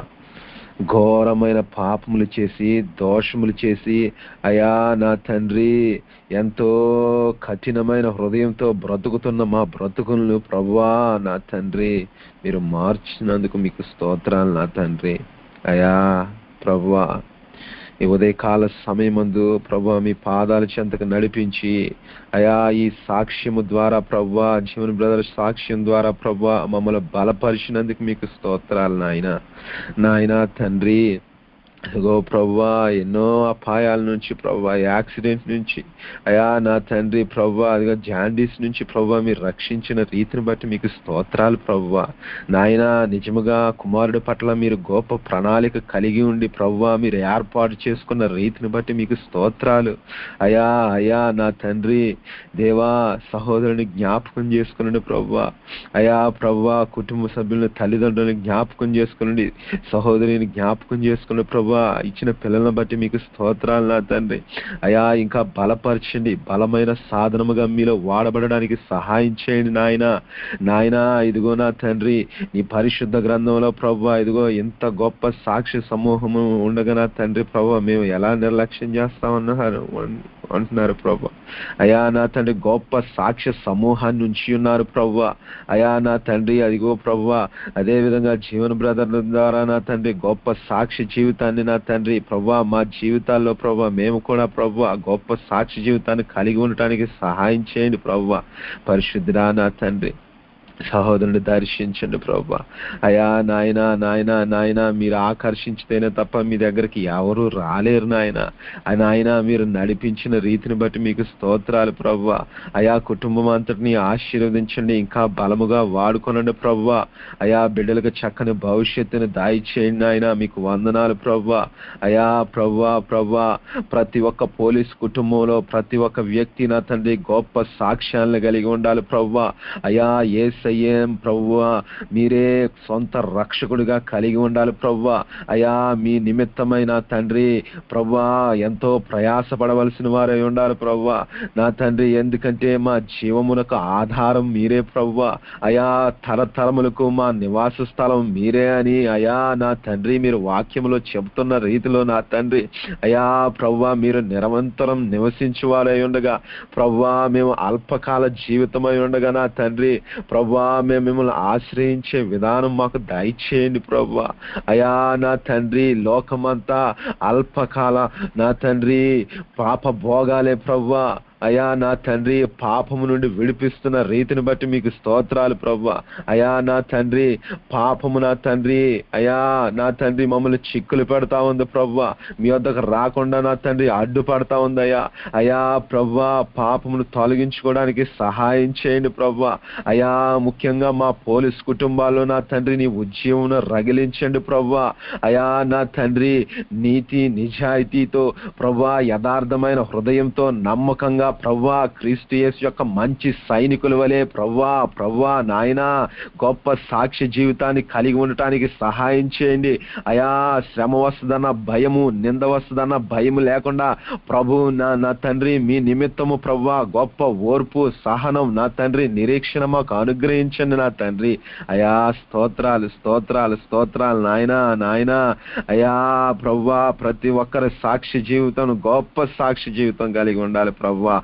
ఘోరమైన పాపములు చేసి దోషములు చేసి అయా నా తండ్రి ఎంతో కఠినమైన హృదయంతో బ్రతుకుతున్న మా బ్రతుకులను ప్రభువా నా తండ్రి మీరు మార్చినందుకు మీకు స్తోత్రాలు నా తండ్రి అయా ప్రభువా ఈ ఉదయకాల సమయమందు ప్రభు మీ పాదాల చెంతకు నడిపించి అయా ఈ సాక్ష్యము ద్వారా ప్రభు జీవన్ బ్రదర్ సాక్ష్యం ద్వారా ప్రభు మమ్మల్ని బలపరిచినందుకు మీకు స్తోత్రాలు నాయన నాయన తండ్రి ఇదిగో ప్రవ్వా ఎన్నో అపాయాల నుంచి ప్రవ్వా యాక్సిడెంట్ నుంచి అయా నా తండ్రి ప్రవ్వా అదిగో జాండీస్ నుంచి ప్రవ్వా మీరు రక్షించిన రీతిని బట్టి మీకు స్తోత్రాలు ప్రవ్వా నాయన నిజముగా కుమారుడి పట్ల మీరు గొప్ప ప్రణాళిక కలిగి ఉండి ప్రవ్వా మీరు ఏర్పాటు చేసుకున్న రీతిని బట్టి మీకు స్తోత్రాలు అయా అయా నా తండ్రి దేవా సహోదరుని జ్ఞాపకం చేసుకునండి ప్రవ్వా అయా ప్రవ్వా కుటుంబ సభ్యులను తల్లిదండ్రులను జ్ఞాపకం చేసుకునండి సహోదరిని జ్ఞాపకం చేసుకున్న ప్రభా ఇచ్చిన పిల్లలను బట్టి మీకు స్తోత్రాలు నా తండ్రి అయా ఇంకా బలపరచండి బలమైన సాధనముగా మీలో వాడబడడానికి సహాయం చేయండి నాయన నాయన ఇదిగో నా తండ్రి నీ పరిశుద్ధ గ్రంథంలో ప్రభు ఇదిగో ఇంత గొప్ప సాక్షి సమూహము ఉండగా నా తండ్రి ప్రభు మేము ఎలా నిర్లక్ష్యం చేస్తామన్నారు అంటున్నారు ప్రభు అయా నా తండ్రి గొప్ప సాక్ష్య సమూహాన్ని ఉంచి ఉన్నారు ప్రభు అయా నా తండ్రి అదిగో ప్రభు అదే విధంగా జీవన బ్రదర్ల ద్వారా నా తండ్రి గొప్ప సాక్షి జీవితాన్ని నా తండ్రి ప్రభా మా జీవితాల్లో ప్రభా మేము కూడా ప్రభు గొప్ప సాక్షి జీవితాన్ని కలిగి ఉండటానికి సహాయం చేయండి ప్రభు పరిశుద్ధుడా నా తండ్రి సహోదరుని దర్శించండి ప్రభా అయా నాయన నాయన నాయన మీరు ఆకర్షించితేనే తప్ప మీ దగ్గరికి ఎవరు రాలేరు నాయన నాయన మీరు నడిపించిన రీతిని బట్టి మీకు స్తోత్రాలు ప్రభా అయా కుటుంబం అంతటిని ఆశీర్వదించండి ఇంకా బలముగా వాడుకొనండి ప్రభా అయా బిడ్డలకు చక్కని భవిష్యత్తుని దాయి చేయండి ఆయన మీకు వందనాలు ప్రభా అయా ప్రభా ప్రభా ప్రతి ఒక్క పోలీస్ కుటుంబంలో ప్రతి ఒక్క వ్యక్తి నా తండ్రి గొప్ప సాక్ష్యాలను కలిగి ఉండాలి ప్రభా అయా ఏ ఏసయ్యేం ప్రవ్వా మీరే సొంత రక్షకుడిగా కలిగి ఉండాలి ప్రవ్వా అయా మీ నిమిత్తమైన తండ్రి ప్రవ్వా ఎంతో ప్రయాసపడవలసిన వారై ఉండాలి ప్రవ్వా నా తండ్రి ఎందుకంటే మా జీవమునకు ఆధారం మీరే ప్రవ్వా అయా తరతరములకు మా నివాస స్థలం మీరే అని అయా నా తండ్రి మీరు వాక్యములో చెబుతున్న రీతిలో నా తండ్రి అయా ప్రవ్వా మీరు నిరంతరం నివసించు వారై ఉండగా ప్రవ్వా మేము అల్పకాల జీవితమై ఉండగా నా తండ్రి ప్రవ్వా మేము మిమ్మల్ని ఆశ్రయించే విధానం మాకు దయచేయండి ప్రవ్వా అయా నా తండ్రి లోకమంతా అల్పకాల నా తండ్రి పాప భోగాలే ప్రవ్వా అయా నా తండ్రి పాపము నుండి విడిపిస్తున్న రీతిని బట్టి మీకు స్తోత్రాలు ప్రవ్వా అయా నా తండ్రి పాపము నా తండ్రి అయా నా తండ్రి మమ్మల్ని చిక్కులు పెడతా ఉంది ప్రవ్వా మీ వద్దకు రాకుండా నా తండ్రి అడ్డుపడతా ఉంది అయ్యా అయా ప్రవ్వా పాపమును తొలగించుకోవడానికి సహాయం చేయండి ప్రవ్వా అయా ముఖ్యంగా మా పోలీస్ కుటుంబాల్లో నా తండ్రి నీ ఉద్యమం రగిలించండి ప్రవ్వా అయా నా తండ్రి నీతి నిజాయితీతో ప్రవ్వా యథార్థమైన హృదయంతో నమ్మకంగా ప్రవ్వా క్రీస్తు యేసు యొక్క మంచి సైనికుల వలె ప్రవ్వా ప్రవ్వా నాయన గొప్ప సాక్ష్య జీవితాన్ని కలిగి ఉండటానికి సహాయం చేయండి అయా శ్రమ వస్తుందన్న భయము నింద వస్తుందన్న భయము లేకుండా ప్రభు నా నా తండ్రి మీ నిమిత్తము ప్రవ్వా గొప్ప ఓర్పు సహనం నా తండ్రి నిరీక్షణ మాకు అనుగ్రహించండి నా తండ్రి అయా స్తోత్రాలు స్తోత్రాలు స్తోత్రాలు నాయనా నాయనా అయా ప్రవ్వా ప్రతి ఒక్కరి సాక్షి జీవితం గొప్ప సాక్షి జీవితం కలిగి ఉండాలి ప్రవ్వా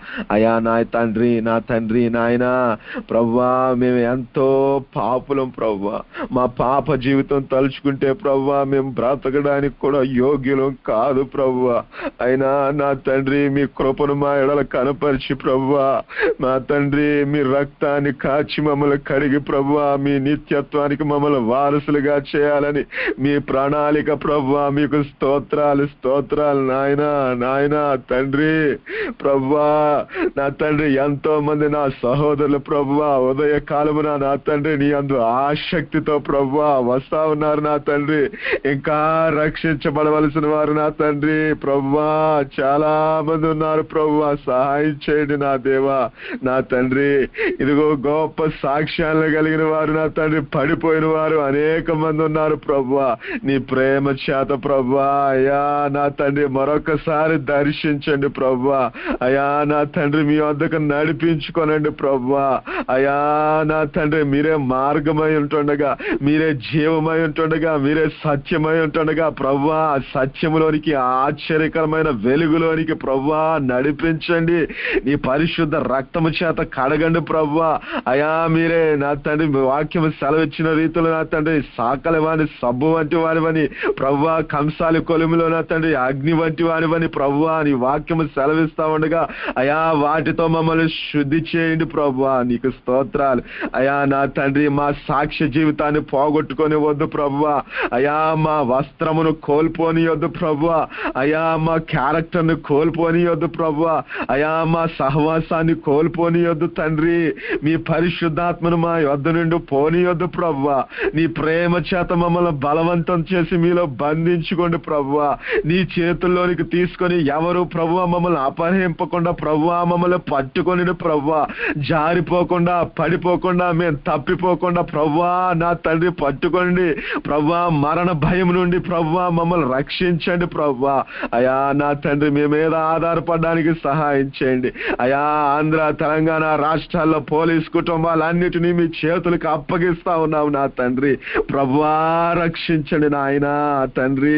అయా నా తండ్రి నా తండ్రి నాయన ప్రవ్వా మేము ఎంతో పాపులం ప్రవ్వా మా పాప జీవితం తలుచుకుంటే ప్రవ్వా మేము బ్రతకడానికి కూడా యోగ్యులం కాదు ప్రవ్వా అయినా నా తండ్రి మీ కృపను మా ఎడల కనపరిచి ప్రవ్వా మా తండ్రి మీ రక్తాన్ని కాచి మమ్మల్ని కడిగి ప్రవ్వా మీ నిత్యత్వానికి మమ్మల్ని వారసులుగా చేయాలని మీ ప్రణాళిక ప్రవ్వా మీకు స్తోత్రాలు స్తోత్రాలు నాయన నాయన తండ్రి ప్రవ్వా నా తండ్రి ఎంతో మంది నా సహోదరులు ప్రవ్వా ఉదయ కాలమున నా తండ్రి నీ అందు ఆసక్తితో ప్రవ్వా వస్తా ఉన్నారు నా తండ్రి ఇంకా రక్షించబడవలసిన వారు నా తండ్రి ప్రవ్వా చాలా మంది ఉన్నారు ప్రవ్వా సహాయం చేయండి నా దేవా నా తండ్రి ఇదిగో గొప్ప సాక్ష్యాలను కలిగిన వారు నా తండ్రి పడిపోయిన వారు అనేక మంది ఉన్నారు ప్రవ్వా నీ ప్రేమ చేత ప్రవ్వా అయ్యా నా తండ్రి మరొకసారి దర్శించండి ప్రవ్వా అయా నా తండ్రి మీ వద్దకు నడిపించుకోనండి ప్రవ్వా అయా నా తండ్రి మీరే మార్గమై ఉంటుండగా మీరే జీవమై ఉంటుండగా మీరే సత్యమై ఉంటుండగా ప్రవ్వా ఆ సత్యములోనికి ఆశ్చర్యకరమైన వెలుగులోనికి ప్రవ్వా నడిపించండి నీ పరిశుద్ధ రక్తము చేత కడగండి ప్రవ్వా అయా మీరే నా తండ్రి మీ వాక్యము సెలవిచ్చిన రీతిలో నా తండ్రి సాకలి వాని సబ్బు వంటి వానివని ప్రవ్వా కంసాలి కొలుములో నా తండ్రి అగ్ని వంటి వానివని ప్రవ్వా నీ వాక్యము సెలవిస్తా ఉండగా అయా వాటితో మమ్మల్ని శుద్ధి చేయండి ప్రవ్వా నీకు స్తోత్రాలు అయా నా తండ్రి మా సాక్ష్య జీవితాన్ని పోగొట్టుకొని వద్దు ప్రవ్వా అయా మా వస్త్రమును కోల్పోని వద్దు ప్రవ్వా అయా మా క్యారెక్టర్ ను కోల్పోని వద్దు ప్రవ్వా అయా మా సహవాసాన్ని కోల్పోని వద్దు తండ్రి మీ పరిశుద్ధాత్మను మా యొద్ద నుండి పోనీయొద్దు ప్రవ్వా నీ ప్రేమ చేత మమ్మల్ని బలవంతం చేసి మీలో బంధించుకోండి ప్రవ్వా నీ చేతుల్లోనికి తీసుకొని ఎవరు ప్రవ్వా మమ్మల్ని అపహరింపకుండా ప్రవ్వా మమ్మల్ని పట్టుకొని ప్రవ్వా జారిపోకుండా పడిపోకుండా మేము తప్పిపోకుండా ప్రవ్వా నా తండ్రి పట్టుకోండి ప్రవ్వా మరణ భయం నుండి ప్రవ్వా మమ్మల్ని రక్షించండి ప్రవ్వా అయా నా తండ్రి మీ మీద ఆధారపడడానికి సహాయం చేయండి అయా ఆంధ్ర తెలంగాణ రాష్ట్రాల్లో పోలీస్ కుటుంబాలన్నిటినీ మీ చేతులకు అప్పగిస్తా ఉన్నావు నా తండ్రి ప్రభా రక్షించండి నాయన తండ్రి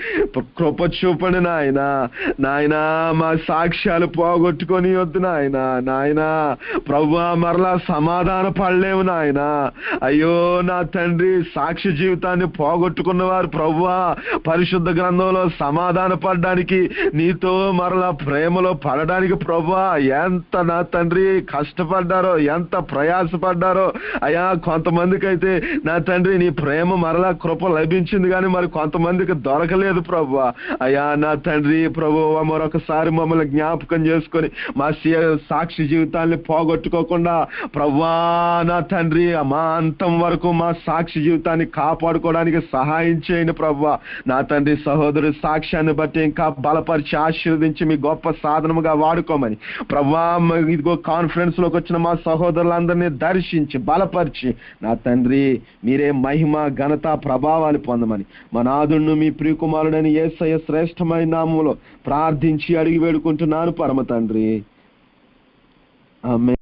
కృప చూపండి నాయన నాయన మా సాక్ష్యాలు పోగొట్టుకొని వద్దు నాయన నాయన ప్రభా మరలా సమాధాన పడలేము నాయన అయ్యో నా తండ్రి సాక్షి జీవితాన్ని పోగొట్టుకున్న వారు ప్రభా పరిశుద్ధ గ్రంథంలో సమాధాన పడడానికి నీతో మరలా ప్రేమలో పడడానికి ప్రభా ఎంత నా తండ్రి కష్టపడ్డారో ఎంత ప్రయాసపడ్డారో అయా కొంతమందికి అయితే నా తండ్రి నీ ప్రేమ మరలా కృప లభించింది కానీ మరి కొంతమందికి దొరకలేదు ప్రభు అయా నా తండ్రి ప్రభు మరొకసారి మమ్మల్ని జ్ఞాపకం చేసుకొని మా సీ- సాక్షి జీవితాన్ని పోగొట్టుకోకుండా ప్రభా నా తండ్రి మా అంతం వరకు మా సాక్షి జీవితాన్ని కాపాడుకోవడానికి సహాయం చేయండి ప్రభా నా తండ్రి సహోదరు సాక్ష్యాన్ని బట్టి ఇంకా బలపరిచి ఆశీర్వదించి మీ గొప్ప సాధనముగా వాడుకోమని ప్రభా మ- ఇదిగో కాన్ఫరెన్స్ లోకి వచ్చిన మా సహోదరులందరినీ దర్శించి బలపరిచి నా తండ్రి మీరే మహిమ ఘనత ప్రభావాలు పొందమని మా నాదుణ్ణు మీ ప్రియకుమారుడని ఏసయ్య శ్రేష్టమైన నామములో ప్రార్థించి అడిగి వేడుకుంటున్నాను పరమ తండ్రి ఆమె